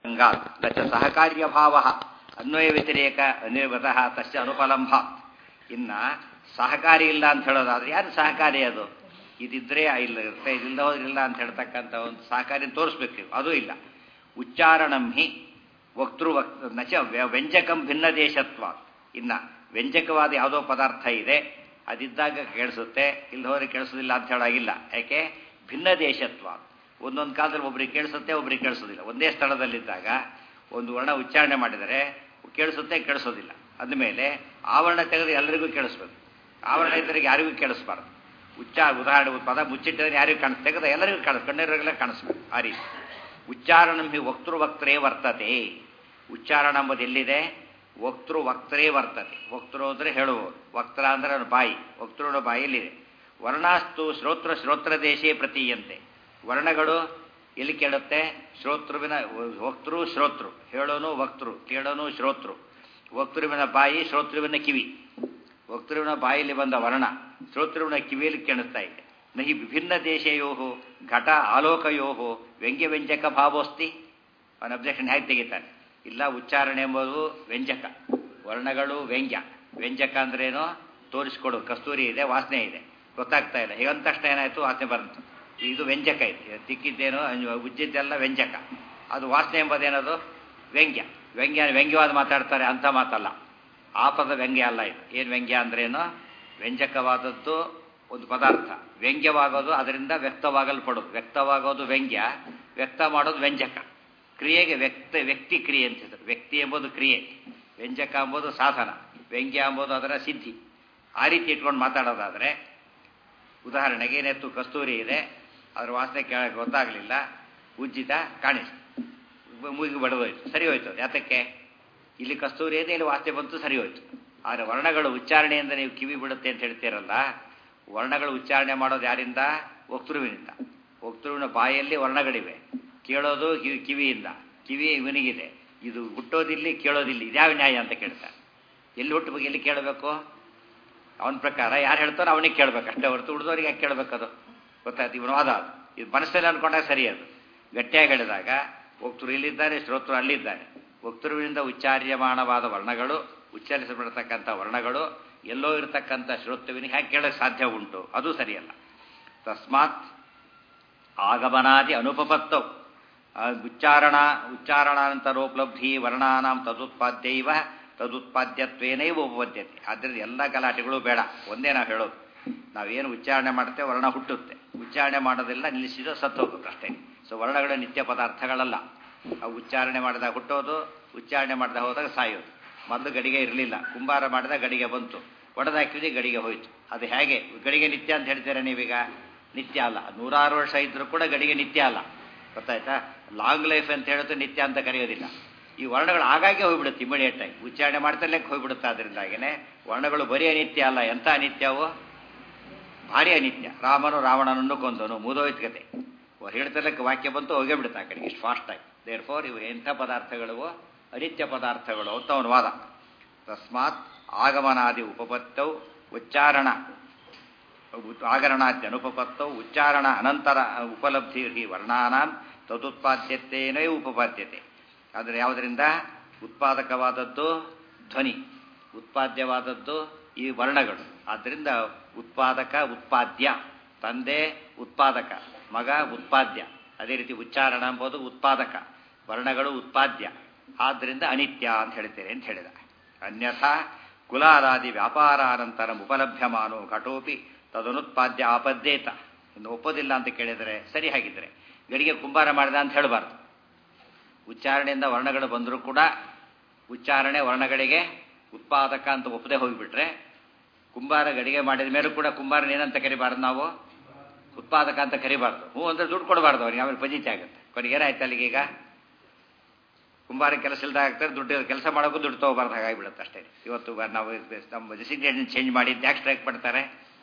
ಅಂಗಾತ್ ನ ಚ ಸಹಕಾರ್ಯಭಾವ ಅನ್ವಯ ವ್ಯತಿರೇಕ ಅನಿರ್ವತಃ ತಸ್ಯ ಅನುಪಲಂಭ ಇನ್ನ ಸಹಕಾರಿ ಇಲ್ಲ ಅಂತ ಹೇಳೋದಾದ್ರೆ ಯಾರು ಸಹಕಾರಿ ಅದು ಇದಿದ್ರೆ ಇಲ್ಲ ಇರುತ್ತೆ ಇದಿಲ್ಲ ಹೋದ್ರಿಲ್ಲ ಅಂತ ಹೇಳ್ತಕ್ಕಂಥ ಒಂದು ಸಹಕಾರಿ ತೋರಿಸ್ಬೇಕು ನೀವು ಅದು ಇಲ್ಲ ಉಚ್ಚಾರಣಂ ಹಿ ವಕ್ತೃ ವಕ್ ನಚ ವ್ಯ- ವ್ಯಂಜಕಂ ಭಿನ್ನ ದೇಶತ್ವ ಇನ್ನ ವ್ಯಂಜಕವಾದ ಯಾವುದೋ ಪದಾರ್ಥ ಇದೆ ಅದಿದ್ದಾಗ ಕೇಳಿಸುತ್ತೆ ಇಲ್ಲಿ ಹೋದ್ರೆ ಕೇಳಿಸೋದಿಲ್ಲ ಅಂತ ಹೇಳಾಗಿಲ್ಲ ಯಾಕೆ ಭಿನ್ನ ದೇಶತ್ವ ಒಂದೊಂದು ಕಾಲದಲ್ಲಿ ಒಬ್ರಿಗೆ ಕೇಳಿಸುತ್ತೆ ಒಬ್ರಿಗೆ ಕೇಳಿಸೋದಿಲ್ಲ ಒಂದೇ ಸ್ಥಳದಲ್ಲಿದ್ದಾಗ ಒಂದು ವರ್ಣ ಉಚ್ಚಾರಣೆ ಮಾಡಿದರೆ ಕೇಳಿಸುತ್ತೆ ಕೇಳಿಸೋದಿಲ್ಲ ಅಂದಮೇಲೆ ಆವರಣ ತೆಗೆದು ಎಲ್ಲರಿಗೂ ಕೇಳಿಸ್ಬೇಕು ಆವರಣ ಇದ್ದರಿಗೆ ಯಾರಿಗೂ ಕೇಳಿಸ್ಬಾರ್ದು ಉಚ್ಚಾರ ಉದಾಹರಣೆ ಒಂದು ಪದ ಮುಚ್ಚಿಟ್ಟಿದ್ರೆ ಯಾರಿಗೂ ಕಾಣಿಸ್ ತೆಗೆದ ಎಲ್ಲರಿಗೂ ಕಾಣಿಸ್ ಕಣ್ಣೀರಿಗೆಲ್ಲ ಕಾಣಿಸ್ಬೇಕು ಆ ರೀತಿ ಉಚ್ಚಾರಣ ಹಿ ವಕ್ತೃ ವಕ್ತ್ರೇ ವರ್ತತೆ ಉಚ್ಚಾರಣ ಎಂಬುದು ಎಲ್ಲಿದೆ ವಕ್ತೃ ವಕ್ತ್ರೇ ವರ್ತತೆ ವಕ್ತೃ ಅಂದರೆ ಹೇಳುವವರು ವಕ್ತ್ರ ಅಂದರೆ ಅವ್ನ ಬಾಯಿ ವಕ್ತೃನ ಬಾಯಲ್ಲಿದೆ ವರ್ಣಾಸ್ತು ಶ್ರೋತ್ರ ಶ್ರೋತ್ರ ದೇಶೇ ಪ್ರತೀಯಂತೆ ವರ್ಣಗಳು ಎಲ್ಲಿ ಕೇಳುತ್ತೆ ಶ್ರೋತೃವಿನ ವಕ್ತೃ ಶ್ರೋತೃ ಹೇಳೋನು ವಕ್ತೃ ಕೇಳೋನು ಶ್ರೋತೃ ವಕ್ತೃವಿನ ಬಾಯಿ ಶ್ರೋತೃವಿನ ಕಿವಿ ವಕ್ತೃವಿನ ಬಾಯಲ್ಲಿ ಬಂದ ವರ್ಣ ಶ್ರೋತೃವಿನ ಕಿವಿಯಲ್ಲಿ ಕೇಳಿಸ್ತಾ ಇದೆ ನಹಿ ವಿಭಿನ್ನ ದೇಶಯೋ ಘಟ ಆಲೋಕಯೋ ವ್ಯಂಗ್ಯ ವ್ಯಂಜಕ ಭಾವೋಸ್ತಿ ಅವನ ಅಬ್ಜೆಕ್ಷನ್ ಹೇಗೆ ತೆಗಿತಾನೆ ಇಲ್ಲ ಉಚ್ಚಾರಣೆ ಎಂಬುದು ವ್ಯಂಜಕ ವರ್ಣಗಳು ವ್ಯಂಗ್ಯ ವ್ಯಂಜಕ ಅಂದ್ರೇನು ತೋರಿಸ್ಕೊಡು ಕಸ್ತೂರಿ ಇದೆ ವಾಸನೆ ಇದೆ ಗೊತ್ತಾಗ್ತಾ ಇಲ್ಲ ಹೀಗಂದ ತಕ್ಷಣ ಏನಾಯ್ತು ವಾಸನೆ ಬಂತು ಇದು ವ್ಯಂಜಕ ಇದೆ ತಿಕ್ಕಿದ್ದೇನು ಉಜ್ಜಿದ್ದೆಲ್ಲ ವ್ಯಂಜಕ ಅದು ವಾಸನೆ ಎಂಬುದೇನದು ವ್ಯಂಗ್ಯ ವ್ಯಂಗ್ಯ ವ್ಯಂಗ್ಯವಾದ ಮಾತಾಡ್ತಾರೆ ಅಂತ ಮಾತಲ್ಲ ಆ ಪದ ವ್ಯಂಗ್ಯ ಅಲ್ಲ ಇದು ಏನು ವ್ಯಂಗ್ಯ ಅಂದ್ರೇನು ವ್ಯಂಜಕವಾದದ್ದು ಒಂದು ಪದಾರ್ಥ ವ್ಯಂಗ್ಯವಾಗೋದು ಅದರಿಂದ ವ್ಯಕ್ತವಾಗಲ್ಪಡೋದು ವ್ಯಕ್ತವಾಗೋದು ವ್ಯಂಗ್ಯ ವ್ಯಕ್ತ ಮಾಡೋದು ವ್ಯಂಜಕ ಕ್ರಿಯೆಗೆ ವ್ಯಕ್ತ ವ್ಯಕ್ತಿ ಕ್ರಿಯೆ ಅಂತಿದ್ರು ವ್ಯಕ್ತಿ ಎಂಬುದು ಕ್ರಿಯೆ ವ್ಯಂಜಕ ಎಂಬುದು ಸಾಧನ ವ್ಯಂಗ್ಯ ಎಂಬುದು ಅದರ ಸಿದ್ಧಿ ಆ ರೀತಿ ಇಟ್ಕೊಂಡು ಮಾತಾಡೋದಾದರೆ ಉದಾಹರಣೆಗೆ ಏನೆತ್ತು ಕಸ್ತೂರಿ ಇದೆ ಅದ್ರ ವಾಸನೆ ಕೇಳಕ್ಕೆ ಗೊತ್ತಾಗಲಿಲ್ಲ ಉಜ್ಜಿತ ಕಾಣಿಸ್ತು ಮೂಗಿಗೆ ಬಡದೋಯ್ತು ಸರಿ ಹೋಯ್ತು ಯಾತಕ್ಕೆ ಇಲ್ಲಿ ಕಸ್ತೂರಿ ಇದೆ ಇಲ್ಲಿ ವಾಸನೆ ಬಂತು ಸರಿ ಹೋಯ್ತು ಆದರೆ ವರ್ಣಗಳು ಉಚ್ಚಾರಣೆಯಿಂದ ನೀವು ಕಿವಿ ಬಿಡುತ್ತೆ ಅಂತ ಹೇಳ್ತೀರಲ್ಲ ವರ್ಣಗಳು ಉಚ್ಚಾರಣೆ ಮಾಡೋದು ಯಾರಿಂದ ವಕ್ತೃವಿನಿಂದ ವಕ್ತೃವಿನ ಬಾಯಲ್ಲಿ ವರ್ಣಗಳಿವೆ ಕೇಳೋದು ಕಿವಿ ಕಿವಿಯಿಂದ ಕಿವಿ ಇವನಿಗಿದೆ ಇದು ಹುಟ್ಟೋದಿಲ್ಲಿ ಕೇಳೋದಿಲ್ಲಿ ಇದ್ಯಾವ ನ್ಯಾಯ ಅಂತ ಕೇಳ್ತಾರೆ ಎಲ್ಲಿ ಹುಟ್ಟಬೇಕು ಎಲ್ಲಿ ಕೇಳಬೇಕು ಅವನ ಪ್ರಕಾರ ಯಾರು ಹೇಳ್ತಾರೋ ಅವನಿಗೆ ಕೇಳಬೇಕು ಅಷ್ಟೇ ಹೊರತು ಉಳಿದವರಿಗೆ ಯಾಕೆ ಕೇಳಬೇಕದು ಗೊತ್ತಾಯ್ತು ಇವನು ವಾದ ಅದು ಇದು ಮನಸ್ಸಲ್ಲಿ ಅನ್ಕೊಂಡಾಗ ಸರಿ ಅದು ಗಟ್ಟಿಯಾಗಿ ಹೇಳಿದಾಗ ವಕ್ತೃ ಇಲ್ಲಿದ್ದಾರೆ ಶ್ರೋತೃ ಅಲ್ಲಿದ್ದಾನೆ ವಕ್ತೃವಿನಿಂದ ಉಚ್ಚಾರ್ಯಮಾನವಾದ ವರ್ಣಗಳು ಉಚ್ಚರಿಸಲ್ಪಡತಕ್ಕಂಥ ವರ್ಣಗಳು ಎಲ್ಲೋ ಇರತಕ್ಕಂಥ ಶ್ರೋತೃವಿನಿಗೆ ಹೇಗೆ ಕೇಳೋಕ್ಕೆ ಸಾಧ್ಯ ಉಂಟು ಅದು ಸರಿಯಲ್ಲ ತಸ್ಮಾತ್ ಆಗಮನಾದಿ ಅನುಪಪತ್ತವು ಉಚ್ಚಾರಣ ಉಚ್ಚಾರಣಾನಂತರೋಪಲಬ್ಧಿ ವರ್ಣಾನಾಂ ತದುತ್ಪಾದ್ಯೈವ ತದುತ್ಪಾದ್ಯತ್ವೇನೈವ ಉಪಪದ್ಯತೆ ಆದ್ದರಿಂದ ಎಲ್ಲ ಗಲಾಟೆಗಳು ಬೇಡ ಒಂದೇ ನಾವು ಹೇಳೋದು ನಾವೇನು ಉಚ್ಚಾರಣೆ ಮಾಡ್ತೇವೆ ವರ್ಣ ಹುಟ್ಟುತ್ತೆ ಉಚ್ಚಾರಣೆ ಮಾಡೋದೆಲ್ಲ ನಿಲ್ಲಿಸಿದ ಸತ್ತು ಹೋಗುತ್ತೆ ಅಷ್ಟೇ ಸೊ ವರ್ಣಗಳು ನಿತ್ಯ ಪದಾರ್ಥಗಳಲ್ಲ ಅವು ಉಚ್ಚಾರಣೆ ಮಾಡಿದಾಗ ಹುಟ್ಟೋದು ಉಚ್ಚಾರಣೆ ಮಾಡಿದಾಗ ಹೋದಾಗ ಸಾಯೋದು ಮೊದಲು ಗಡಿಗೆ ಇರಲಿಲ್ಲ ಕುಂಬಾರ ಮಾಡಿದಾಗ ಗಡಿಗೆ ಬಂತು ಒಡೆದಾಕಿದ್ರೆ ಗಡಿಗೆ ಹೋಯಿತು ಅದು ಹೇಗೆ ಗಡಿಗೆ ನಿತ್ಯ ಅಂತ ಹೇಳ್ತೀರಾ ನೀವೀಗ ನಿತ್ಯ ಅಲ್ಲ ನೂರಾರು ವರ್ಷ ಇದ್ರೂ ಕೂಡ ಗಡಿಗೆ ನಿತ್ಯ ಅಲ್ಲ ಗೊತ್ತಾಯ್ತಾ ಲಾಂಗ್ ಲೈಫ್ ಅಂತ ಹೇಳೋದು ನಿತ್ಯ ಅಂತ ಕರೆಯೋದಿಲ್ಲ ಈ ವರ್ಣಗಳು ಆಗಾಗ್ಗೆ ಹೋಗ್ಬಿಡುತ್ತೆ ಇಮಿಡಿಯೇಟ್ ಆಗಿ ಉಚ್ಚಾರಣೆ ಮಾಡ್ತಲೇ ಹೋಗ್ಬಿಡುತ್ತೆ ಅದರಿಂದಾಗಿನೇ ವರ್ಣಗಳು ಬರೀ ಅನಿತ್ಯ ಅಲ್ಲ ಎಂಥ ಅನಿತ್ಯವು ಭಾರಿ ಅನಿತ್ಯ ರಾಮನು ರಾವಣನನ್ನು ಕೊಂದನು ಮುದೋಯ್ತು ಕತೆ ಹೇಳ್ತಲಕ್ಕೆ ವಾಕ್ಯ ಬಂತು ಹೋಗೇ ಬಿಡುತ್ತೆ ಆ ಕಡೆಗೆ ಇಷ್ಟು ಫಾಸ್ಟಾಗಿ ದೇರ್ ಫೋರ್ ಇವು ಎಂಥ ಪದಾರ್ಥಗಳು ಅನಿತ್ಯ ಪದಾರ್ಥಗಳು ಅಂತ ಅವನ ವಾದ ತಸ್ಮಾತ್ ಆಗಮನಾದಿ ಉಪಪತ್ತವು ಉಚ್ಚಾರಣ ಆಗರಣಾದ್ಯ ಅನುಪಪತ್ತವು ಉಚ್ಚಾರಣ ಅನಂತರ ಉಪಲಬ್ಧಿ ವರ್ಣಾನಾಂ ತದುತ್ಪಾದ್ಯತೆಯೇ ಉಪಪಾದ್ಯತೆ ಆದರೆ ಯಾವುದರಿಂದ ಉತ್ಪಾದಕವಾದದ್ದು ಧ್ವನಿ ಉತ್ಪಾದ್ಯವಾದದ್ದು ಈ ವರ್ಣಗಳು ಆದ್ದರಿಂದ ಉತ್ಪಾದಕ ಉತ್ಪಾದ್ಯ ತಂದೆ ಉತ್ಪಾದಕ ಮಗ ಉತ್ಪಾದ್ಯ ಅದೇ ರೀತಿ ಉಚ್ಚಾರಣ ಎಂಬುದು ಉತ್ಪಾದಕ ವರ್ಣಗಳು ಉತ್ಪಾದ್ಯ ಆದ್ದರಿಂದ ಅನಿತ್ಯ ಅಂತ ಹೇಳ್ತೇನೆ ಅಂತ ಹೇಳಿದ ಅನ್ಯಥಾ ಕುಲಾರಾದಿ ವ್ಯಾಪಾರಾನಂತರ ಉಪಲಭ್ಯಮಾನೋ ಘಟೋಪಿ ತದನುತ್ಪಾದ್ಯ ಆಪದ್ಯೇತ ಇನ್ನು ಒಪ್ಪೋದಿಲ್ಲ ಅಂತ ಕೇಳಿದರೆ ಸರಿ ಹಾಗಿದ್ರೆ ಗಡಿಗೆ ಕುಂಬಾರ ಮಾಡಿದ ಅಂತ ಹೇಳಬಾರ್ದು ಉಚ್ಚಾರಣೆಯಿಂದ ವರ್ಣಗಳು ಬಂದರೂ ಕೂಡ ಉಚ್ಚಾರಣೆ ವರ್ಣಗಳಿಗೆ ಉತ್ಪಾದಕ ಅಂತ ಒಪ್ಪದೆ ಹೋಗಿಬಿಟ್ರೆ ಕುಂಬಾರ ಗಡಿಗೆ ಮಾಡಿದ ಮೇಲೂ ಕೂಡ ಕುಂಬಾರನ ಏನಂತ ಕರಿಬಾರ್ದು ನಾವು ಉತ್ಪಾದಕ ಅಂತ ಕರಿಬಾರ್ದು ಹ್ಞೂ ಅಂದರೆ ದುಡ್ಡು ಕೊಡಬಾರ್ದು ಅವ್ರಿಗೆ ಆಮೇಲೆ ಪಜಿತಿ ಆಗುತ್ತೆ ಕೊನೆಗೆ ಏನಾಯ್ತು ಅಲ್ಲಿಗೆ ಈಗ ಕುಂಬಾರ ಕೆಲಸ ಇಲ್ದ ಆಗ್ತಾರೆ ದುಡ್ಡು ಕೆಲಸ ಮಾಡೋಕ್ಕೂ ದುಡ್ಡು ತೊಗೋಬಾರ್ದು ಹಾಗಾಗಿಬಿಡುತ್ತೆ ಅಷ್ಟೇ ಇವತ್ತು ನಾವು ನಮ್ಮ ಡೆಸಿಗ್ನೇಷನ್ ಚೇಂಜ್ ಮಾಡಿ ಯಾಕೆ ಸ್ಟ್ರೈಕ್ ಮಾಡ್ತಾರೆ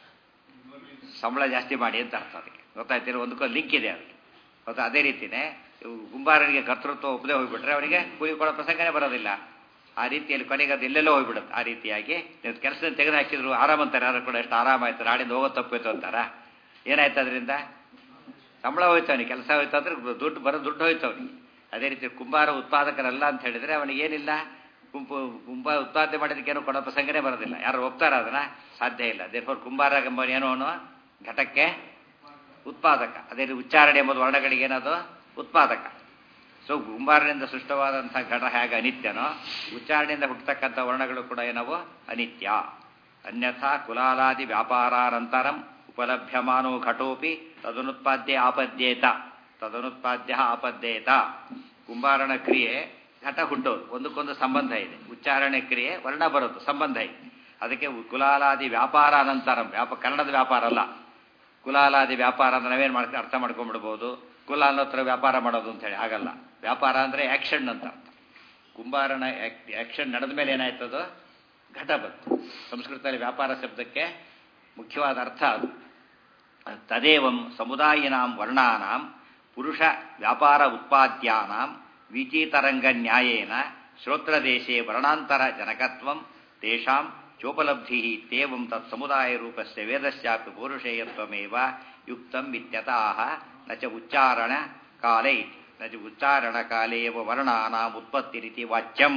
ಸಂಬಳ ಜಾಸ್ತಿ ಮಾಡಿ ಅಂತ ಅರ್ಥ ಅದಕ್ಕೆ ಗೊತ್ತಾಯ್ತಿರೋ ಒಂದಕ್ಕೂ ಲಿಂಕ್ ಇದೆ ಅದಕ್ಕೆ ಮತ್ತು ಅದೇ ರೀತಿಯೇ ಕುಂಬಾರನಿಗೆ ಕರ್ತೃತ್ವ ಒಪ್ಪದೆ ಹೋಗ್ಬಿಟ್ರೆ ಅವನಿಗೆ ಕೂಲಿ ಕೊಡೋ ಪ್ರಸಂಗನೇ ಬರೋದಿಲ್ಲ ಆ ರೀತಿಯಲ್ಲಿ ಕೊನೆಗೆ ಅದು ಎಲ್ಲೆಲ್ಲೋ ಹೋಗ್ಬಿಡುತ್ತೆ ಆ ರೀತಿಯಾಗಿ ನೀವು ಕೆಲಸ ತೆಗೆದು ಹಾಕಿದ್ರು ಆರಾಮಂತಾರೆ ಯಾರು ಕೂಡ ಎಷ್ಟು ಆರಾಮಾಯ್ತು ನಾಡಿಂದ ಹೋಗೋದು ತಪ್ಪೋಯ್ತು ಅಂತಾರ ಏನಾಯ್ತು ಅದರಿಂದ ಸಂಬಳ ಹೋಯ್ತು ಅವನಿಗೆ ಕೆಲಸ ಹೋಯ್ತು ಅಂದ್ರೆ ದುಡ್ಡು ಬರೋ ದುಡ್ಡು ಹೋಯ್ತು ಅವನಿಗೆ ಅದೇ ರೀತಿ ಕುಂಬಾರ ಉತ್ಪಾದಕರಲ್ಲ ಅಂತ ಹೇಳಿದ್ರೆ ಅವನಿಗೆ ಏನಿಲ್ಲ ಗುಂಪು ಕುಂಬ ಉತ್ಪಾದನೆ ಮಾಡೋದಕ್ಕೇನು ಕೊಡೋ ಪ್ರಸಂಗನೇ ಬರೋದಿಲ್ಲ ಯಾರು ಒಪ್ತಾರ ಅದನ್ನ ಸಾಧ್ಯ ಇಲ್ಲ ದೇರ್ಫೋರ್ ಕುಂಬಾರ ಎಂಬ ಏನು ಅವನು ಘಟಕ್ಕೆ ಉತ್ಪಾದಕ ಅದೇ ರೀತಿ ಉಚ್ಚಾರಣೆ ಎಂಬುದು ವರ್ಣಗಳಿಗೆ ಏನದು ಉತ್ಪಾದಕ ಸೊ ಕುಂಬಾರನಿಂದ ಸೃಷ್ಟವಾದಂಥ ಘಟ ಹೇಗೆ ಅನಿತ್ಯನೋ ಉಚ್ಚಾರಣೆಯಿಂದ ಹುಟ್ಟತಕ್ಕಂಥ ವರ್ಣಗಳು ಕೂಡ ಏನವು ಅನಿತ್ಯ ಅನ್ಯಥಾ ಕುಲಾಲಾದಿ ವ್ಯಾಪಾರಾನಂತರಂ ಉಪಲಭ್ಯಮಾನೋ ಘಟೋಪಿ ತದನುತ್ಪಾದ್ಯ ಆಪದ್ಯೇತ ತದನುತ್ಪಾದ್ಯ ಆಪದ್ಯೇತ ಕುಂಬಾರನ ಕ್ರಿಯೆ ಘಟ ಹುಟ್ಟೋದು ಒಂದಕ್ಕೊಂದು ಸಂಬಂಧ ಇದೆ ಉಚ್ಚಾರಣೆ ಕ್ರಿಯೆ ವರ್ಣ ಬರೋದು ಸಂಬಂಧ ಇದೆ ಅದಕ್ಕೆ ಕುಲಾಲಾದಿ ವ್ಯಾಪಾರ ಅನಂತರಂ ವ್ಯಾಪ ಕನ್ನಡದ ವ್ಯಾಪಾರ ಅಲ್ಲ ಕುಲಾಲಾದಿ ವ್ಯಾಪಾರ ಅಂದ್ರೆ ನಾವೇನು ಮಾಡ್ತೀವಿ ಅರ್ಥ ಮಾಡ್ಕೊಂಡ್ಬಿಡ್ಬೋದು ಕುಲ ಅನ್ನೋ ಹತ್ರ ವ್ಯಾಪಾರ ಮಾಡೋದು ಅಂತ ಹೇಳಿ ಆಗಲ್ಲ ವ್ಯಾಪಾರ ಅಂದರೆ ಆ್ಯಕ್ಷನ್ ಅಂತ ಅರ್ಥ ಕುಂಬಾರನ ಆ್ಯಕ್ಷನ್ ನಡೆದ ಮೇಲೆ ಏನಾಯ್ತದು ಘಟ ಬಂತು ಸಂಸ್ಕೃತದಲ್ಲಿ ವ್ಯಾಪಾರ ಶಬ್ದಕ್ಕೆ ಮುಖ್ಯವಾದ ಅರ್ಥ ಅದು ತದೇವಂ ಸಮುದಾಯಿನಾಂ ವರ್ಣಾನಾಂ ಪುರುಷ ವ್ಯಾಪಾರ ಉತ್ಪಾದ್ಯಾನಾಂ ವಿಚೀತರಂಗ ನ್ಯಾಯೇನ ಶ್ರೋತ್ರದೇಶೇ ವರ್ಣಾಂತರ ಜನಕತ್ವಂ ತೇಷಾಂ ಚೋಪಲಬ್ಧಿ ತೇವಂ ತತ್ ಸಮುದಾಯ ರೂಪಸ್ಯ ವೇದಸ್ಯಾಪಿ ಪೌರುಷೇಯತ್ವಮೇವ ಯುಕ್ತಂ ಇತ್ಯತಃ ನ ಚ ಉಚ್ಚಾರಣ ಕಾಲೇ ನ ಚ ಉಚ್ಚಾರಣ ಕಾಲೇ ಏವ ವರ್ಣಾನಾಂ ಉತ್ಪತ್ತಿರಿತಿ ವಾಚ್ಯಂ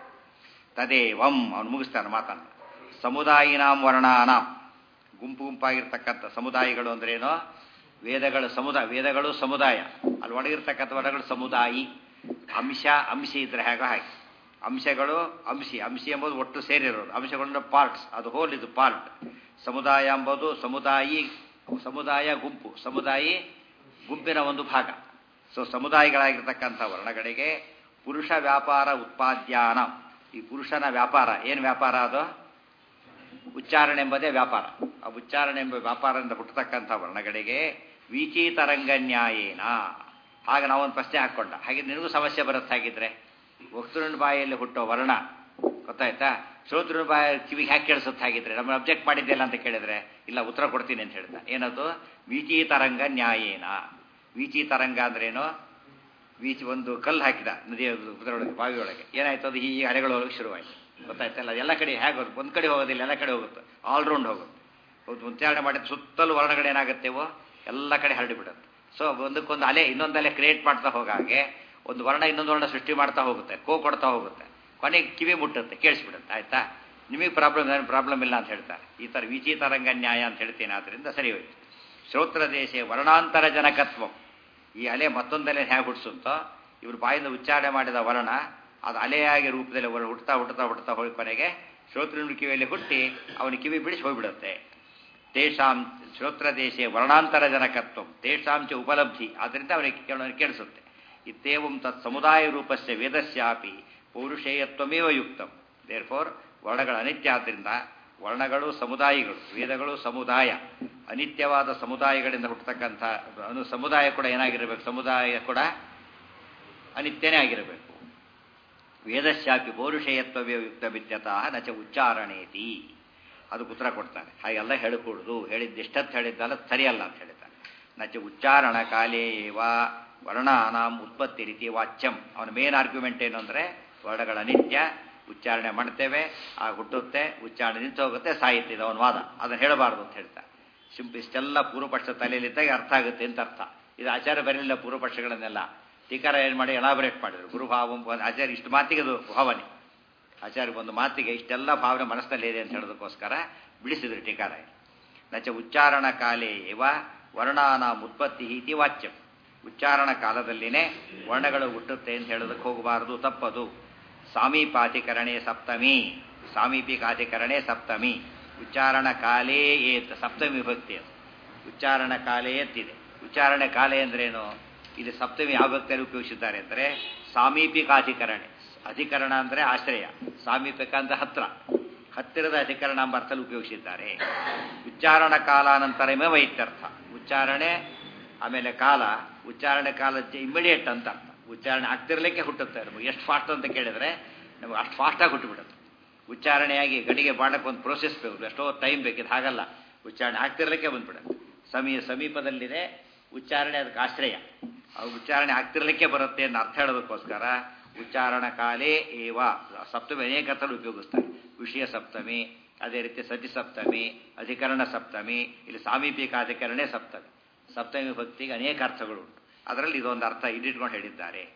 ತದೇವಂ ಅವನು ಮುಗಿಸ್ತಾನೆ ಮಾತನ್ನು ಸಮುದಾಯಿನಾಂ ವರ್ಣಾನಾಂ ಗುಂಪು ಗುಂಪಾಗಿರ್ತಕ್ಕಂಥ ಸಮುದಾಯಗಳು ಅಂದ್ರೇನೋ ವೇದಗಳ ಸಮುದಾಯ ವೇದಗಳು ಸಮುದಾಯ ಅಲ್ಲಿ ಒಳಗಿರ್ತಕ್ಕಂಥ ವರ್ಣಗಳು ಸಮುದಾಯಿ ಅಂಶ ಅಂಶಿ ಇದ್ರೆ ಹೇಗೋ ಹಾಗೆ ಅಂಶಗಳು ಅಂಶಿ ಅಂಶಿ ಎಂಬುದು ಒಟ್ಟು ಸೇರಿರೋದು ಅಂಶಗಳನ್ನ ಪಾರ್ಟ್ಸ್ ಅದು ಹೋಲ್ ಇದು ಪಾರ್ಟ್ ಸಮುದಾಯ ಎಂಬುದು ಸಮುದಾಯಿ ಸಮುದಾಯ ಗುಂಪು ಸಮುದಾಯಿ ಗುಂಪಿನ ಒಂದು ಭಾಗ ಸೊ ಸಮುದಾಯಗಳಾಗಿರ್ತಕ್ಕಂಥ ವರ್ಣಗಳಿಗೆ ಪುರುಷ ವ್ಯಾಪಾರ ಉತ್ಪಾದ್ಯಾನ ಈ ಪುರುಷನ ವ್ಯಾಪಾರ ಏನು ವ್ಯಾಪಾರ ಅದು ಉಚ್ಚಾರಣೆ ಎಂಬುದೇ ವ್ಯಾಪಾರ ಆ ಉಚ್ಚಾರಣೆ ಎಂಬ ವ್ಯಾಪಾರದಿಂದ ಹುಟ್ಟತಕ್ಕಂಥ ವರ್ಣಗಳಿಗೆ ವೀಚೀತರಂಗ ನ್ಯಾಯೇನ ಹಾಗೆ ನಾವೊಂದು ಪ್ರಶ್ನೆ ಹಾಕ್ಕೊಂಡ ಹಾಗೆ ನಿನಗೂ ಸಮಸ್ಯೆ ಬರುತ್ತೆ ಹಾಗಿದ್ರೆ ವಕ್ತೃನ ಬಾಯಲ್ಲಿ ಹುಟ್ಟೋ ವರ್ಣ ಗೊತ್ತಾಯ್ತಾ ಶ್ರೋತೃನ ಬಾಯ ಕಿವಿಗೆ ಹ್ಯಾಕೆ ಕೇಳಿಸುತ್ತೆ ಹಾಗಿದ್ರೆ ನಮ್ಮನ್ನು ಅಬ್ಜೆಕ್ಟ್ ಮಾಡಿದ್ದಿಲ್ಲ ಅಂತ ಕೇಳಿದ್ರೆ ಇಲ್ಲ ಉತ್ತರ ಕೊಡ್ತೀನಿ ಅಂತ ಹೇಳ್ದ ಏನದು ವೀಚೀತರಂಗ ನ್ಯಾಯೇನ ವೀಚೀತರಂಗ ಅಂದ್ರೇನು ವೀಚಿ ಒಂದು ಕಲ್ಲು ಹಾಕಿದ ನದಿಯ ಇದರೊಳಗೆ ಬಾವಿಯೊಳಗೆ ಏನಾಯ್ತು ಅದು ಈ ಅಲೆಗಳೊಳಗೆ ಶುರುವಾಯಿತು ಗೊತ್ತಾಯ್ತಲ್ಲ ಎಲ್ಲ ಕಡೆ ಹೇಗೆ ಹೋಗುತ್ತೆ ಒಂದು ಕಡೆ ಹೋಗೋದಿಲ್ಲ ಎಲ್ಲ ಕಡೆ ಹೋಗುತ್ತೆ ಆಲ್ರೌಂಡ್ ಹೋಗುತ್ತೆ ಹೌದು ಉಚ್ಚಾರಣೆ ಮಾಡಿದ ಸುತ್ತಲೂ ವರ್ಣಗಳು ಏನಾಗುತ್ತೇವೋ ಎಲ್ಲ ಕಡೆ ಹರಡಿಬಿಡುತ್ತೆ ಸೊ ಒಂದಕ್ಕೊಂದು ಅಲೆ ಇನ್ನೊಂದು ಅಲೆ ಕ್ರಿಯೇಟ್ ಮಾಡ್ತಾ ಹೋಗಾಗೆ ಒಂದು ವರ್ಣ ಇನ್ನೊಂದು ವರ್ಣ ಸೃಷ್ಟಿ ಮಾಡ್ತಾ ಹೋಗುತ್ತೆ ಕೋ ಕೊಡ್ತಾ ಹೋಗುತ್ತೆ ಕೊನೆಗೆ ಕಿವಿ ಮುಟ್ಟುತ್ತೆ ಕೇಳಿಸ್ಬಿಡುತ್ತೆ ಆಯ್ತಾ ನಿಮಗೆ ಪ್ರಾಬ್ಲಮ್ ಏನು ಪ್ರಾಬ್ಲಮ್ ಇಲ್ಲ ಅಂತ ಹೇಳ್ತಾರೆ ಈ ಥರ ವಿಚಿತರಂಗ ನ್ಯಾಯ ಅಂತ ಹೇಳ್ತೀನಿ ಆದ್ದರಿಂದ ಸರಿ ಹೋಯ್ತು ಶ್ರೋತ್ರ ದೇಶ ವರ್ಣಾಂತರ ಜನಕತ್ವ ಈ ಅಲೆ ಮತ್ತೊಂದು ಅಲೆ ಹೇಗೆ ಹುಟ್ಟಿಸುತ್ತೋ ಇವರು ಬಾಯಿಂದ ಉಚ್ಚಾರಣೆ ಮಾಡಿದ ವರ್ಣ ಅದು ಅಲೆಯಾಗಿ ರೂಪದಲ್ಲಿ ಹುಡ್ತಾ ಹುಡ್ತಾ ಹುಡ್ತಾ ಹೋಗಿ ಕೊನೆಗೆ ಶ್ರೋತೃನ ಕಿವಿಯಲ್ಲಿ ಹುಟ್ಟಿ ಅವನ ಕಿವಿ ಬಿಡಿಸಿ ಹೋಗ್ಬಿಡುತ್ತೆ ತೇಷಾಂ ಶ್ರೋತ್ರ ದೇಶ ವರ್ಣಾಂತರ ಜನಕತ್ವ ತೇಷಾಂಚ ಉಪಲಬ್ಧಿ ಆದ್ದರಿಂದ ಅವನಿಗೆ ಅವನಿಗೆ ಕೇಳಿಸುತ್ತೆ ಇತ್ತೇವಂ ತತ್ ಸಮುದಾಯ ರೂಪಸ್ಯ ವೇದಸ್ಯಾಪಿ ಪೌರುಷೇಯತ್ವಮೇವ ಯುಕ್ತಂ ದೇರ್ ಫೋರ್ ವರ್ಣಗಳ ಅನಿತ್ಯ ಆದ್ದರಿಂದ ವರ್ಣಗಳು ಸಮುದಾಯಗಳು ವೇದಗಳು ಸಮುದಾಯ ಅನಿತ್ಯವಾದ ಸಮುದಾಯಗಳಿಂದ ಹುಟ್ಟತಕ್ಕಂಥ ಅನು ಸಮುದಾಯ ಕೂಡ ಏನಾಗಿರಬೇಕು ಸಮುದಾಯ ಕೂಡ ಅನಿತ್ಯನೇ ಆಗಿರಬೇಕು ವೇದಶ್ಯಾಪಿ ಪೌರುಷೇಯತ್ವವೇ ಯುಕ್ತವಿದ್ಯತಃ ನಚ ಉಚ್ಚಾರಣೇತಿ ಅದು ಉತ್ತರ ಕೊಡ್ತಾನೆ ಹಾಗೆಲ್ಲ ಹೇಳಿಕೊಡುದು ಹೇಳಿದ್ದಿಷ್ಟತ್ತು ಹೇಳಿದ್ದಲ್ಲ ಸರಿಯಲ್ಲ ಅಂತ ಹೇಳ್ತಾನೆ ನಚ ಉಚ್ಚಾರಣ ಕಾಲೇ ವಾ ವರ್ಣಾನಾಂ ಉತ್ಪತ್ತಿ ರೀತಿ ವಾಚ್ಯಂ ಅವನ ಮೇನ್ ಆರ್ಗ್ಯುಮೆಂಟ್ ಏನು ಅಂದರೆ ವರ್ಣಗಳ ಅನಿತ್ಯ ಉಚ್ಚಾರಣೆ ಮಾಡ್ತೇವೆ ಆ ಹುಟ್ಟುತ್ತೆ ಉಚ್ಚಾರಣೆ ನಿಂತು ಹೋಗುತ್ತೆ ಸಾಹಿತ್ಯ ಇದು ಅವನ ವಾದ ಅದನ್ನು ಹೇಳಬಾರ್ದು ಅಂತ ಹೇಳ್ತಾರೆ ಸಿಂಪ್ ಇಷ್ಟೆಲ್ಲ ಪೂರ್ವಪಕ್ಷ ತಲೆಯಲ್ಲಿದ್ದಾಗ ಅರ್ಥ ಆಗುತ್ತೆ ಅಂತ ಅರ್ಥ ಇದು ಆಚಾರ್ಯ ಬರಲಿಲ್ಲ ಪೂರ್ವಪಕ್ಷಗಳನ್ನೆಲ್ಲ ಟೀಕಾರ ಏನು ಮಾಡಿ ಎಲಾಬರೇಟ್ ಮಾಡಿದ್ರು ಗುರುಭಾವ ಆಚಾರ್ಯ ಇಷ್ಟು ಮಾತಿಗೆ ಅದು ಭಾವನೆ ಆಚಾರ್ಯ ಒಂದು ಮಾತಿಗೆ ಇಷ್ಟೆಲ್ಲ ಭಾವನೆ ಮನಸ್ಸಿನಲ್ಲಿ ಇದೆ ಅಂತ ಹೇಳೋದಕ್ಕೋಸ್ಕರ ಬಿಡಿಸಿದ್ರು ಟೀಕಾರ ನಚ ಉಚ್ಚಾರಣ ಕಾಲೇ ಇವ ವರ್ಣಾನಾಂ ಉತ್ಪತ್ತಿ ಇತಿ ವಾಚ್ಯಂ ಉಚ್ಚಾರಣ ಕಾಲದಲ್ಲಿನೇ ವರ್ಣಗಳು ಹುಟ್ಟುತ್ತೆ ಅಂತ ಹೇಳೋದಕ್ಕೆ ಹೋಗಬಾರದು ತಪ್ಪದು ಸಾಮೀಪಾಧಿಕರಣೆ ಸಪ್ತಮಿ ಸಾಮೀಪಿಕಾಧಿಕರಣೆ ಸಪ್ತಮಿ ಉಚ್ಚಾರಣ ಕಾಲೇ ಏತ್ ಸಪ್ತಮಿ ವಿಭಕ್ತಿ ಅದು ಉಚ್ಚಾರಣ ಕಾಲೇ ಎತ್ತಿದೆ ಉಚ್ಚಾರಣೆ ಕಾಲೇ ಅಂದ್ರೇನು ಇಲ್ಲಿ ಸಪ್ತಮಿ ಯಾವ ಭಕ್ತಿಯಲ್ಲಿ ಉಪಯೋಗಿಸಿದ್ದಾರೆ ಅಂದರೆ ಸಾಮೀಪಿಕಾಧಿಕರಣೆ ಅಧಿಕರಣ ಅಂದರೆ ಆಶ್ರಯ ಸಾಮೀಪಿಕ ಅಂತ ಹತ್ರ ಹತ್ತಿರದ ಅಧಿಕರಣ ಎಂಬ ಅರ್ಥದಲ್ಲಿ ಉಪಯೋಗಿಸಿದ್ದಾರೆ ಉಚ್ಚಾರಣ ಕಾಲಾನಂತರಮೇ ವೈತ್ಯರ್ಥ ಉಚ್ಚಾರಣೆ ಆಮೇಲೆ ಕಾಲ ಉಚ್ಚಾರಣೆ ಕಾಲ ಇಮಿಡಿಯೇಟ್ ಅಂತ ಅರ್ಥ ಉಚ್ಚಾರಣೆ ಆಗ್ತಿರ್ಲಿಕ್ಕೆ ಹುಟ್ಟುತ್ತೆ ನಮಗೆ ಎಷ್ಟು ಫಾಸ್ಟ್ ಅಂತ ಕೇಳಿದ್ರೆ ನಮಗೆ ಅಷ್ಟು ಫಾಸ್ಟಾಗಿ ಹುಟ್ಟುಬಿಡುತ್ತೆ ಉಚ್ಚಾರಣೆಯಾಗಿ ಗಡಿಗೆ ಮಾಡಕ್ಕೆ ಒಂದು ಪ್ರೋಸೆಸ್ ಬೇಕು ಎಷ್ಟೋ ಟೈಮ್ ಬೇಕಿದ್ದು ಹಾಗಲ್ಲ ಉಚ್ಚಾರಣೆ ಆಗ್ತಿರ್ಲಿಕ್ಕೆ ಬಂದ್ಬಿಡುತ್ತೆ ಸಮೀ ಸಮೀಪದಲ್ಲಿದೆ ಉಚ್ಚಾರಣೆ ಅದಕ್ಕೆ ಆಶ್ರಯ ಆ ಉಚ್ಚಾರಣೆ ಆಗ್ತಿರ್ಲಿಕ್ಕೆ ಬರುತ್ತೆ ಅಂತ ಅರ್ಥ ಹೇಳೋದಕ್ಕೋಸ್ಕರ ಉಚ್ಚಾರಣ ಕಾಲೇ ಏವ ಸಪ್ತಮಿ ಅನೇಕ ಅರ್ಥಗಳು ಉಪಯೋಗಿಸ್ತಾರೆ ವಿಷಯ ಸಪ್ತಮಿ ಅದೇ ರೀತಿ ಸತಿ ಸಪ್ತಮಿ ಅಧಿಕರಣ ಸಪ್ತಮಿ ಇಲ್ಲಿ ಸಾಮೀಪಿಕಾಧಿಕರಣೆ ಸಪ್ತಮಿ ಸಪ್ತಮಿ ಭಕ್ತಿಗೆ ಅನೇಕ ಅರ್ಥಗಳು ಉಂಟು ಅದರಲ್ಲಿ ಇದೊಂದು ಅರ್ಥ ಇಡಿಟ್ಕೊಂಡು ಹೇಳಿದ್ದಾರೆ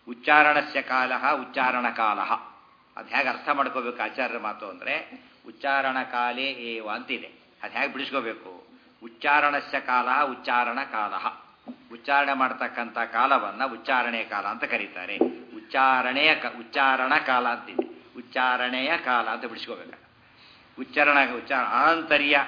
ಉಚ್ಚಾರಣಸ್ಯ ಕಾಲ ಉಚ್ಚಾರಣ ಕಾಲ ಅದು ಹೇಗೆ ಅರ್ಥ ಮಾಡ್ಕೋಬೇಕು ಆಚಾರ್ಯರ ಮಾತು ಅಂದರೆ ಉಚ್ಚಾರಣ ಕಾಲೇ ಏವ ಅಂತಿದೆ ಅದು ಹೇಗೆ ಬಿಡಿಸ್ಕೋಬೇಕು ಉಚ್ಚಾರಣಸ್ಯ ಕಾಲ ಉಚ್ಚಾರಣ ಕಾಲ ಉಚ್ಚಾರಣೆ ಮಾಡ್ತಕ್ಕಂಥ ಕಾಲವನ್ನು ಉಚ್ಚಾರಣೆಯ ಕಾಲ ಅಂತ ಕರೀತಾರೆ ಉಚ್ಚಾರಣೆಯ ಕ ಉಚ್ಚಾರಣ ಕಾಲ ಅಂತಿದೆ ಉಚ್ಚಾರಣೆಯ ಕಾಲ ಅಂತ ಬಿಡಿಸ್ಕೋಬೇಕು ಉಚ್ಚಾರಣ ಉಚ್ಚಾರ ಆನಂತರ್ಯ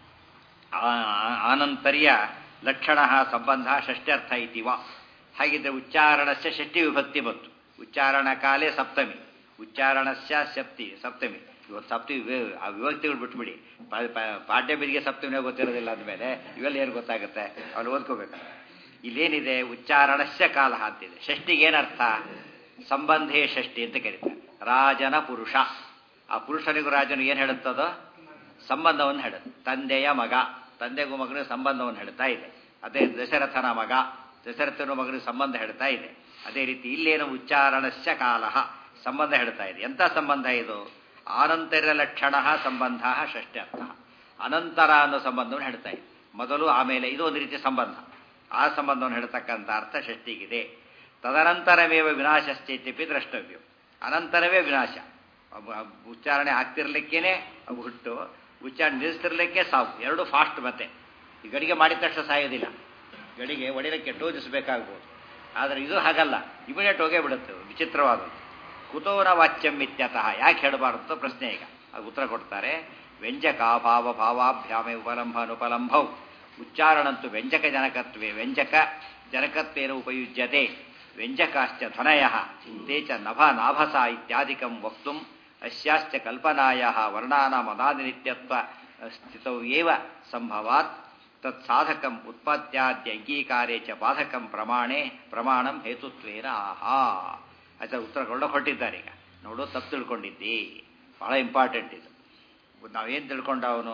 ಆನಂತರ್ಯ ಲಕ್ಷಣ ಸಂಬಂಧ ಷಷ್ಟ್ಯರ್ಥ ಇತಿವ ಹಾಗಿದ್ರೆ ಉಚ್ಚಾರಣಸ್ಯ ಷಷ್ಠಿ ವಿಭಕ್ತಿ ಬಂತು ಉಚ್ಚಾರಣ ಕಾಲೇ ಸಪ್ತಮಿ ಉಚ್ಚಾರಣಸ್ಯ ಸಪ್ತಿ ಸಪ್ತಮಿ ಇವತ್ತು ಸಪ್ತಿ ಆ ವಿಭಕ್ತಿಗಳು ಬಿಟ್ಬಿಡಿ ಪಾಠ್ಯ ಬಿದಿಗೆ ಸಪ್ತಮಿನೇ ಗೊತ್ತಿರೋದಿಲ್ಲ ಅಂದಮೇಲೆ ಇವೆಲ್ಲ ಏನು ಗೊತ್ತಾಗುತ್ತೆ ಅವ್ರು ಓದ್ಕೋಬೇಕು ಇಲ್ಲೇನಿದೆ ಉಚ್ಚಾರಣಸ್ಯ ಕಾಲ ಅಂತಿದೆ ಷಷ್ಟಿಗೆ ಏನರ್ಥ ಸಂಬಂಧೇ ಷಷ್ಠಿ ಅಂತ ಕರೀತಾರೆ ರಾಜನ ಪುರುಷ ಆ ಪುರುಷನಿಗೂ ರಾಜನಿಗೂ ಏನು ಹೇಳುತ್ತದೋ ಸಂಬಂಧವನ್ನು ಹೇಳುತ್ತೆ ತಂದೆಯ ಮಗ ತಂದೆಗೂ ಮಗನಿಗೆ ಸಂಬಂಧವನ್ನು ಹೇಳ್ತಾ ಇದೆ ಅದೇ ದಶರಥನ ಮಗ ದಶರಥನ ಮಗನಿಗೆ ಸಂಬಂಧ ಹೇಳ್ತಾ ಇದೆ ಅದೇ ರೀತಿ ಇಲ್ಲೇನು ಉಚ್ಚಾರಣಸ್ಯ ಕಾಲ ಸಂಬಂಧ ಹೇಳ್ತಾ ಇದೆ ಎಂಥ ಸಂಬಂಧ ಇದು ಆನಂತರ ಲಕ್ಷಣ ಸಂಬಂಧ ಷಷ್ಟ್ಯರ್ಥ ಅನಂತರ ಅನ್ನೋ ಸಂಬಂಧವನ್ನು ಹೇಳ್ತಾ ಇದೆ ಮೊದಲು ಆಮೇಲೆ ಇದು ಒಂದು ರೀತಿಯ ಸಂಬಂಧ ಆ ಸಂಬಂಧವನ್ನು ಹೇಳ್ತಕ್ಕಂಥ ಅರ್ಥ ಷಷ್ಟಿಗಿದೆ ತದನಂತರಮೇವ ವಿನಾಶಶ್ಚೇತ್ಯಪಿ ದ್ರಷ್ಟವ್ಯ ಅನಂತರವೇ ವಿನಾಶ ಉಚ್ಚಾರಣೆ ಆಗ್ತಿರ್ಲಿಕ್ಕೇನೆ ಅವು ಹುಟ್ಟು ಉಚ್ಚಾರಣೆ ನಿಲ್ಲಿಸ್ತಿರ್ಲಿಕ್ಕೆ ಸಾವು ಎರಡು ಫಾಸ್ಟ್ ಮತ್ತೆ ಈ ಗಡಿಗೆ ಮಾಡಿದ ತಕ್ಷಣ ಸಾಯೋದಿಲ್ಲ ಗಡಿಗೆ ಒಡಿಲಕ್ಕೆ ಟೋಜಿಸಬೇಕಾಗ್ಬೋದು ಆದರೆ ಇದು ಹಾಗಲ್ಲ ಇಮಿಡಿಯೇಟ್ ಹೋಗೇ ಬಿಡುತ್ತೆ ವಿಚಿತ್ರವಾದದ್ದು ಕುತೂರ ವಾಚ್ಯಂ ಇತ್ಯತಃ ಯಾಕೆ ಹೇಳಬಾರ್ದು ಪ್ರಶ್ನೆ ಈಗ ಅದು ಉತ್ತರ ಕೊಡ್ತಾರೆ ವ್ಯಂಜಕ ಭಾವ ಭಾವಾಭ್ಯಾಮೆ ಉಪಲಂಭ ಅನುಪಲಂಭವು ಉಚ್ಚಾರಣಂತೂ ವ್ಯಂಜಕ ಜನಕತ್ವೇ ವ್ಯಂಜಕ ಜನಕತ್ವೇನ ಉಪಯುಜ್ಯತೆ ವ್ಯಂಜಕಾಶ್ಚ ಧ್ವನಯ ತೇ ಚ ನಭ ನಾಭಸ ಇತ್ಯಾದಿಕಂ ವಕ್ತು ಅಸ್ಯಾಶ್ಚ ಕಲ್ಪನಾಯ ವರ್ಣಾನಾಮದಾದಿನಿತ್ಯತ್ವ ಸ್ಥಿತೌ ಏವ ಸಂಭವಾತ್ ತತ್ ಸಾಧಕಂ ಉತ್ಪತ್ತ್ಯಾದ್ಯ ಅಂಗೀಕಾರೇ ಚ ಬಾಧಕಂ ಪ್ರಮಾಣೆ ಪ್ರಮಾಣಂ ಹೇತುತ್ವೇನ ಆಹಾ ಆಯ್ತಾ ಉತ್ತರ ಕೊಡ ಹೊಟ್ಟಿದ್ದಾರೆ ಈಗ ನೋಡು ತಪ್ಪು ತಿಳ್ಕೊಂಡಿದ್ದಿ ಬಹಳ ಇಂಪಾರ್ಟೆಂಟ್ ಇದು ನಾವೇನು ತಿಳ್ಕೊಂಡ ಅವನು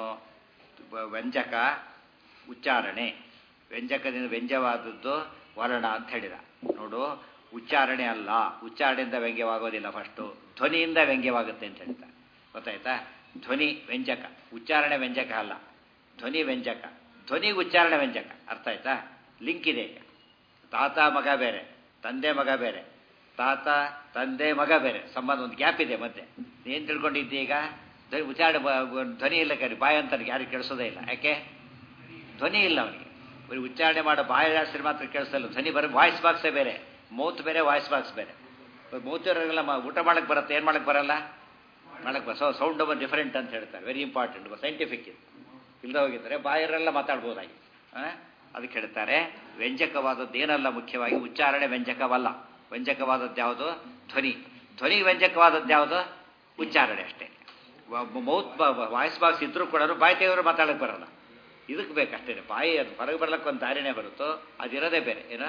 ವ್ಯಂಜಕ ಉಚ್ಚಾರಣೆ ವ್ಯಂಜಕದಿಂದ ವ್ಯಂಜವಾದದ್ದು ವರ್ಣ ಅಂತ ಹೇಳಿದ ನೋಡು ಉಚ್ಚಾರಣೆ ಅಲ್ಲ ಉಚ್ಚಾರಣೆಯಿಂದ ವ್ಯಂಗ್ಯವಾಗೋದಿಲ್ಲ ಫಸ್ಟು ಧ್ವನಿಯಿಂದ ವ್ಯಂಗ್ಯವಾಗುತ್ತೆ ಅಂತ ಹೇಳ್ತಾ ಗೊತ್ತಾಯ್ತಾ ಧ್ವನಿ ವ್ಯಂಜಕ ಉಚ್ಚಾರಣೆ ವ್ಯಂಜಕ ಅಲ್ಲ ಧ್ವನಿ ವ್ಯಂಜಕ ಧ್ವನಿ ಉಚ್ಚಾರಣೆ ವ್ಯಂಜಕ ಅರ್ಥ ಆಯ್ತಾ ಲಿಂಕ್ ಇದೆ ಈಗ ತಾತ ಮಗ ಬೇರೆ ತಂದೆ ಮಗ ಬೇರೆ ತಾತ ತಂದೆ ಮಗ ಬೇರೆ ಸಂಬಂಧ ಒಂದು ಗ್ಯಾಪ್ ಇದೆ ಮತ್ತೆ ಏನು ತಿಳ್ಕೊಂಡಿದ್ದಿ ಈಗ ಧ್ವನಿ ಉಚ್ಚಾರಣೆ ಧ್ವನಿ ಇಲ್ಲ ಕರಿ ಬಾಯಿ ಅಂತ ಯಾರಿಗೆ ಕೇಳಿಸೋದೇ ಇಲ್ಲ ಯಾಕೆ ಧ್ವನಿ ಇಲ್ಲ ಅವನಿಗೆ ಬರೀ ಉಚ್ಚಾರಣೆ ಮಾಡೋ ಬಾಯಿ ಜಾಸ್ತಿ ಮಾತ್ರ ಕೇಳಿಸಲ್ಲ ಧ್ವನಿ ಬರೀ ವಾಯ್ಸ್ ಬಾಕ್ಸೇ ಬೇರೆ ಮೌತ್ ಬೇರೆ ವಾಯ್ಸ್ ಬಾಕ್ಸ್ ಬೇರೆ ಮೌತ್ ಇರೋರೆಲ್ಲ ಊಟ ಮಾಡಕ್ಕೆ ಬರುತ್ತೆ ಏನು ಮಾಡಕ್ಕೆ ಬರಲ್ಲ ಮಾಡಕ್ಕೆ ಬರ ಸೌಂಡ್ ಒಬ್ಬ ಡಿಫರೆಂಟ್ ಅಂತ ಹೇಳ್ತಾರೆ ವೆರಿ ಇಂಪಾರ್ಟೆಂಟ್ ಸೈಂಟಿಫಿಕ್ ಇದು ಇಲ್ಲದೆ ಹೋಗಿದ್ದಾರೆ ಬಾಯರೆಲ್ಲ ಮಾತಾಡ್ಬೋದಾಗಿ ಅದಕ್ಕೆ ಹೇಳ್ತಾರೆ ವ್ಯಂಜಕವಾದದ್ದು ಏನಲ್ಲ ಮುಖ್ಯವಾಗಿ ಉಚ್ಚಾರಣೆ ವ್ಯಂಜಕವಲ್ಲ ವ್ಯಂಜಕವಾದದ್ದು ಯಾವುದು ಧ್ವನಿ ಧ್ವನಿ ವ್ಯಂಜಕವಾದದ್ದು ಯಾವುದು ಉಚ್ಚಾರಣೆ ಅಷ್ಟೇ ಮೌತ್ ವಾಯ್ಸ್ ಬಾಕ್ಸ್ ಇದ್ರೂ ಕೂಡ ಬಾಯಿ ತೆಗೆದ್ರು ಮಾತಾಡಕ್ಕೆ ಬರಲ್ಲ ಇದಕ್ಕೆ ಬೇಕಷ್ಟೇ ಬಾಯಿ ಅದು ಹೊರಗೆ ಬರ್ಲಿಕ್ಕೆ ಒಂದು ದಾರಿನೇ ಬರುತ್ತೋ ಅದಿರೋದೇ ಬೇರೆ ಏನೋ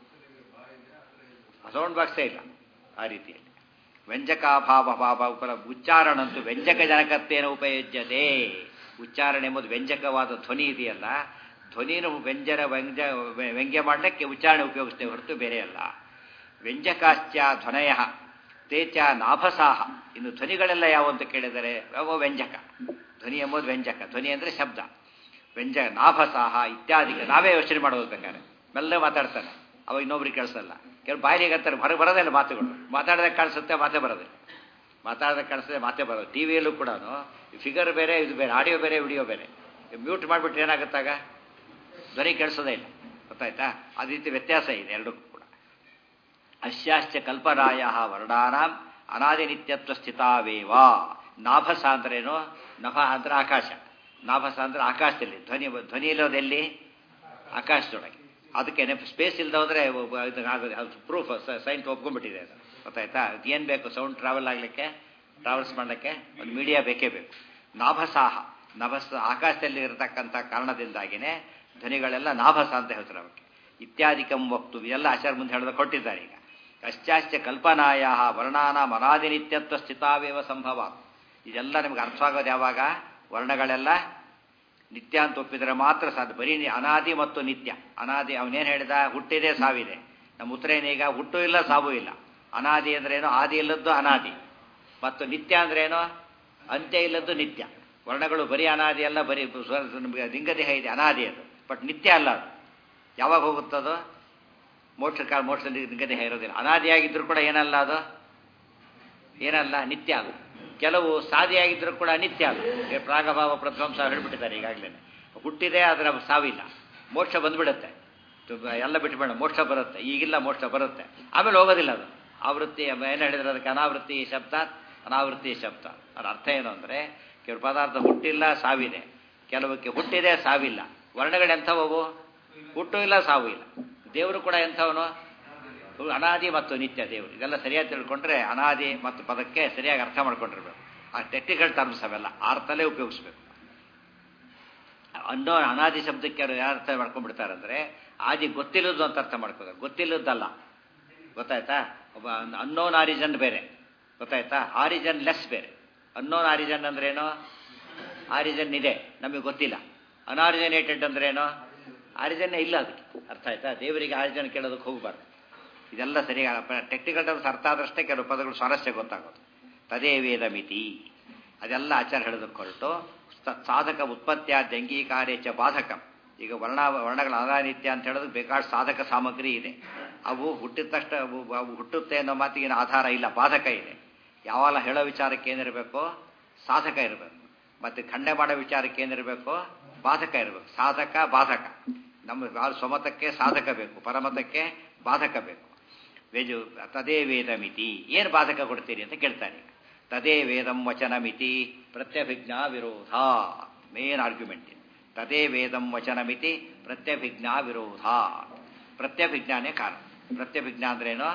ಸೌಂಡ್ ಬಾಕ್ಸೇ ಇಲ್ಲ ಆ ರೀತಿಯಲ್ಲಿ ವ್ಯಂಜಕಾಭಾವ ಭಾವ ಉಪಲ ಉಚ್ಚಾರಣಂತೂ ವ್ಯಂಜಕ ಜನಕತ್ತೇನ ಉಪಯುಜ್ಯತೆ ಉಚ್ಚಾರಣೆ ಎಂಬುದು ವ್ಯಂಜಕವಾದ ಧ್ವನಿ ಇದೆಯಲ್ಲ ಧ್ವನಿನ ವ್ಯಂಜನ ವ್ಯಂಜ ವ್ಯಂಗ್ಯ ಮಾಡಲಿಕ್ಕೆ ಉಚ್ಚಾರಣೆ ಉಪಯೋಗಿಸ್ತೇವೆ ಹೊರತು ಬೇರೆ ಅಲ್ಲ ವ್ಯಂಜಕಾಶ್ಚ ಧ್ವನಯ ತೇಚ ನಾಭಸಾಹ ಇನ್ನು ಧ್ವನಿಗಳೆಲ್ಲ ಯಾವ ಅಂತ ಕೇಳಿದರೆ ಅವು ವ್ಯಂಜಕ ಧ್ವನಿ ಎಂಬುದು ವ್ಯಂಜಕ ಧ್ವನಿ ಅಂದರೆ ಶಬ್ದ ವ್ಯಂಜ ನಾಭಸಾಹ ಇತ್ಯಾದಿ ನಾವೇ ಯೋಚನೆ ಮಾಡೋದು ಬೇಕಾದ್ರೆ ಮೆಲ್ಲ ಮಾತಾಡ್ತಾನೆ ಅವಾಗ ಇನ್ನೊಬ್ರಿಗೆ ಕೇಳಿಸಲ್ಲ ಕೆಲವು ಬಾಯಿಗೆ ಅಂತಾರೆ ಹೊರಗೆ ಬರೋದಿಲ್ಲ ಮಾತುಗಳು ಮಾತಾಡೋದಕ್ಕೆ ಕಾಣಿಸುತ್ತೆ ಮಾತೇ ಬರೋದಿಲ್ಲ ಮಾತಾಡೋದಕ್ಕೆ ಕಾಣಿಸ್ತದೆ ಮಾತೇ ಬರೋದು ಟಿ ವಿಯಲ್ಲೂ ಕೂಡ ಫಿಗರ್ ಬೇರೆ ಇದು ಬೇರೆ ಆಡಿಯೋ ಬೇರೆ ವಿಡಿಯೋ ಬೇರೆ ಮ್ಯೂಟ್ ಮಾಡಿಬಿಟ್ರೆ ಏನಾಗುತ್ತಾಗ ಧ್ವನಿ ಕೇಳಿಸೋದೇ ಇಲ್ಲ ಗೊತ್ತಾಯ್ತಾ ಅದೇ ರೀತಿ ವ್ಯತ್ಯಾಸ ಇದೆ ಎರಡಕ್ಕೂ ಕೂಡ ಅಶ್ಯಾಶ್ಚ ಕಲ್ಪನಾಯ ವರ್ಣಾನಾಂ ಅನಾದಿ ನಿತ್ಯತ್ವ ಸ್ಥಿತಾವೇವ ನಾಭಸ ಅಂದ್ರೇನು ನಭ ಅಂದ್ರೆ ಆಕಾಶ ನಾಭಸ ಅಂದ್ರೆ ಆಕಾಶದಲ್ಲಿ ಧ್ವನಿ ಧ್ವನಿ ಇಲ್ಲೋದೆಲ್ಲಿ ಆಕಾಶದೊಳಗೆ ಅದಕ್ಕೆ ಸ್ಪೇಸ್ ಇಲ್ಲದ ಹೋದ್ರೆ ಇದನ್ನಾಗೋದು ಅದು ಪ್ರೂಫ್ ಸೈನ್ಸ್ ಒಪ್ಕೊಂಡ್ಬಿಟ್ಟಿದೆ ಅದು ಗೊತ್ತಾಯ್ತಾ ಅದು ಏನು ಬೇಕು ಸೌಂಡ್ ಟ್ರಾವೆಲ್ ಆಗಲಿಕ್ಕೆ ಟ್ರಾವೆಲ್ಸ್ ಮಾಡಲಿಕ್ಕೆ ಒಂದು ಮೀಡಿಯಾ ಬೇಕೇ ಬೇಕು ನಾಭಸಾಹ ನಭಸ ಆಕಾಶದಲ್ಲಿ ಇರತಕ್ಕಂಥ ಕಾರಣದಿಂದಾಗಿನೇ ಧ್ವನಿಗಳೆಲ್ಲ ನಾಭಸ ಅಂತ ಹೇಳ್ತಾರೆ ಅವಕ್ಕೆ ಇತ್ಯಾದಿಕಂ ವಕ್ತು ಇದೆಲ್ಲ ಆಚಾರ ಮುಂದೆ ಹೇಳಿದ ಕೊಟ್ಟಿದ್ದಾರೆ ಈಗ ಅಶ್ಚಾಶ್ಚ ಕಲ್ಪನಾಯ ವರ್ಣಾನ ಮನಾದಿ ನಿತ್ಯತ್ವ ಸ್ಥಿತಾವೇವ ಸಂಭವ ಇದೆಲ್ಲ ನಿಮ್ಗೆ ಅರ್ಥವಾಗೋದು ಯಾವಾಗ ವರ್ಣಗಳೆಲ್ಲ ನಿತ್ಯ ಅಂತ ಒಪ್ಪಿದರೆ ಮಾತ್ರ ಸಾಧ್ಯ ಬರೀ ಅನಾದಿ ಮತ್ತು ನಿತ್ಯ ಅನಾದಿ ಅವನೇನು ಹೇಳಿದ ಹುಟ್ಟಿದೆ ಸಾವಿದೆ ನಮ್ಮ ಉತ್ತರ ಏನೀಗ ಹುಟ್ಟು ಇಲ್ಲ ಸಾವು ಇಲ್ಲ ಅನಾದಿ ಅಂದ್ರೇನು ಆದಿ ಇಲ್ಲದ್ದು ಅನಾದಿ ಮತ್ತು ನಿತ್ಯ ಅಂದ್ರೇನು ಅಂತ್ಯ ಇಲ್ಲದ್ದು ನಿತ್ಯ ವರ್ಣಗಳು ಬರೀ ಅನಾದಿ ಅಲ್ಲ ಬರೀ ನಮಗೆ ಲಿಂಗದೇಹ ಇದೆ ಅನಾದಿ ಅದು ಬಟ್ ನಿತ್ಯ ಅಲ್ಲ ಅದು ಯಾವಾಗ ಹೋಗುತ್ತದು ಮೋಕ್ಷಕಾಲ ಮೋಕ್ಷದಲ್ಲಿ ನಿಗದಿ ಇರೋದಿಲ್ಲ ಅನಾದಿಯಾಗಿದ್ದರೂ ಕೂಡ ಏನಲ್ಲ ಅದು ಏನಲ್ಲ ನಿತ್ಯ ಅದು ಕೆಲವು ಸಾದಿಯಾಗಿದ್ದರೂ ಕೂಡ ನಿತ್ಯ ಅದು ಈಗ ಪ್ರಾಗಭಾವ ಪ್ರಧ್ವಂಸ ಹೇಳ್ಬಿಟ್ಟಿದ್ದಾರೆ ಈಗಾಗಲೇ ಹುಟ್ಟಿದೆ ಅದರ ಸಾವಿಲ್ಲ ಮೋಕ್ಷ ಬಂದ್ಬಿಡುತ್ತೆ ತು- ಎಲ್ಲ ಬಿಟ್ಟುಬೇಡ ಮೋಕ್ಷ ಬರುತ್ತೆ ಈಗಿಲ್ಲ ಮೋಕ್ಷ ಬರುತ್ತೆ ಆಮೇಲೆ ಹೋಗೋದಿಲ್ಲ ಅದು ಆವೃತ್ತಿ ಏನು ಹೇಳಿದ್ರೆ ಅದಕ್ಕೆ ಅನಾವೃತ್ತಿ ಶಬ್ದ ಅನಾವೃತ್ತಿ ಶಬ್ದ ಅದರ ಅರ್ಥ ಏನು ಅಂದರೆ ಕೆಲವು ಪದಾರ್ಥ ಹುಟ್ಟಿಲ್ಲ ಸಾವಿದೆ ಕೆಲವಕ್ಕೆ ಹುಟ್ಟಿದೆ ಸಾವಿಲ್ಲ ವರ್ಣಗಳು ಎಂಥವು ಹುಟ್ಟು ಇಲ್ಲ ಸಾವು ಇಲ್ಲ ದೇವರು ಕೂಡ ಎಂಥವನು ಅನಾದಿ ಮತ್ತು ನಿತ್ಯ ದೇವರು ಇದೆಲ್ಲ ಸರಿಯಾಗಿ ತಿಳ್ಕೊಂಡ್ರೆ ಅನಾದಿ ಮತ್ತು ಪದಕ್ಕೆ ಸರಿಯಾಗಿ ಅರ್ಥ ಮಾಡ್ಕೊಂಡಿರ್ಬೇಕು ಆ ಟೆಕ್ನಿಕಲ್ ಟರ್ಮ್ಸ್ ಅವೆಲ್ಲ ಅರ್ಥಲ್ಲೇ ಉಪಯೋಗಿಸ್ಬೇಕು ಅನ್ನೋ ಅನಾದಿ ಶಬ್ದಕ್ಕೆ ಅವ್ರು ಯಾರು ಅರ್ಥ ಮಾಡ್ಕೊಂಡ್ಬಿಡ್ತಾರೆ ಅಂದರೆ ಆದಿ ಗೊತ್ತಿಲ್ಲದ್ದು ಅಂತ ಅರ್ಥ ಮಾಡ್ಕೋತಾರೆ ಗೊತ್ತಿಲ್ಲದ್ದಲ್ಲ ಗೊತ್ತಾಯ್ತಾ ಒಬ್ಬ ಅನ್ನೋನ್ ಆರಿಜನ್ ಬೇರೆ ಗೊತ್ತಾಯ್ತಾ ಆರಿಜನ್ ಲೆಸ್ ಬೇರೆ ಅನ್ನೋನ್ ಆರಿಜನ್ ಅಂದ್ರೇನು ಆರಿಜನ್ ಇದೆ ನಮಗೆ ಗೊತ್ತಿಲ್ಲ ಅನಾರಿಜನೇಟೆಡ್ ಅಂದ್ರೇನು ಆರಿಜನ್ನೇ ಇಲ್ಲ ಅದಕ್ಕೆ ಅರ್ಥ ಆಯ್ತಾ ದೇವರಿಗೆ ಆರಿಜನ್ ಕೇಳೋದಕ್ಕೆ ಹೋಗಬಾರ್ದು ಇದೆಲ್ಲ ಸರಿಯಾಗಿ ಟೆಕ್ನಿಕಲ್ ಟರ್ಮ್ಸ್ ಅರ್ಥ ಆದಷ್ಟೇ ಕೆಲವು ಪದಗಳು ಸ್ವಾರಸ್ಯ ಗೊತ್ತಾಗೋದು ತದೇ ವೇದ ಮಿತಿ ಅದೆಲ್ಲ ಆಚಾರ ಹೇಳೋದಕ್ಕೆ ಹೊರಟು ಸ- ಸಾಧಕ ಉತ್ಪತ್ತಿಯಾದ ಅಂಗೀಕಾರೇ ಚ ಬಾಧಕಂ ಈಗ ವರ್ಣ ವರ್ಣಗಳ ಅನಾನಿತ್ಯ ಅಂತ ಹೇಳೋದು ಬೇಕಾದ ಸಾಧಕ ಸಾಮಗ್ರಿ ಇದೆ ಅವು ಹುಟ್ಟಿದ ತಕ್ಷಣ ಅವು ಅವು ಹುಟ್ಟುತ್ತೆ ಅನ್ನೋ ಮಾತಿಗೆ ಆಧಾರ ಇಲ್ಲ ಬಾಧಕ ಇದೆ ಯಾವಾಗ ಹೇಳೋ ವಿಚಾರಕ್ಕೆ ಏನಿರಬೇಕು ಸಾಧಕ ಇರಬೇಕು ಮತ್ತು ಖಂಡೆ ಮಾಡೋ ವಿಚಾರಕ್ಕೆ ಏನಿರಬೇಕು ಬಾಧಕ ಇರಬೇಕು ಸಾಧಕ ಬಾಧಕ ನಮ್ಮ ಆ- ಸ್ವಮತಕ್ಕೆ ಸಾಧಕ ಬೇಕು ಪರಮತಕ್ಕೆ ಬಾಧಕ ಬೇಕು ವೇಜು ತದೇ ವೇದ ಮಿತಿ ಏನು ಬಾಧಕ ಕೊಡ್ತೀರಿ ಅಂತ ಕೇಳ್ತಾನೆ ತದೇ ವೇದಂ ವಚನ ಮಿತಿ ಪ್ರತ್ಯಭಿಜ್ಞಾ ವಿರೋಧ ಮೇನ್ ಆರ್ಗ್ಯುಮೆಂಟ್ ತದೇ ವೇದಂ ವಚನ ಮಿತಿ ಪ್ರತ್ಯಭಿಜ್ಞಾ ವಿರೋಧ ಪ್ರತ್ಯಭಿಜ್ಞಾನೇ ಕಾರಣ ಪ್ರತ್ಯಭಿಜ್ಞಾ ಅಂದ್ರೇನು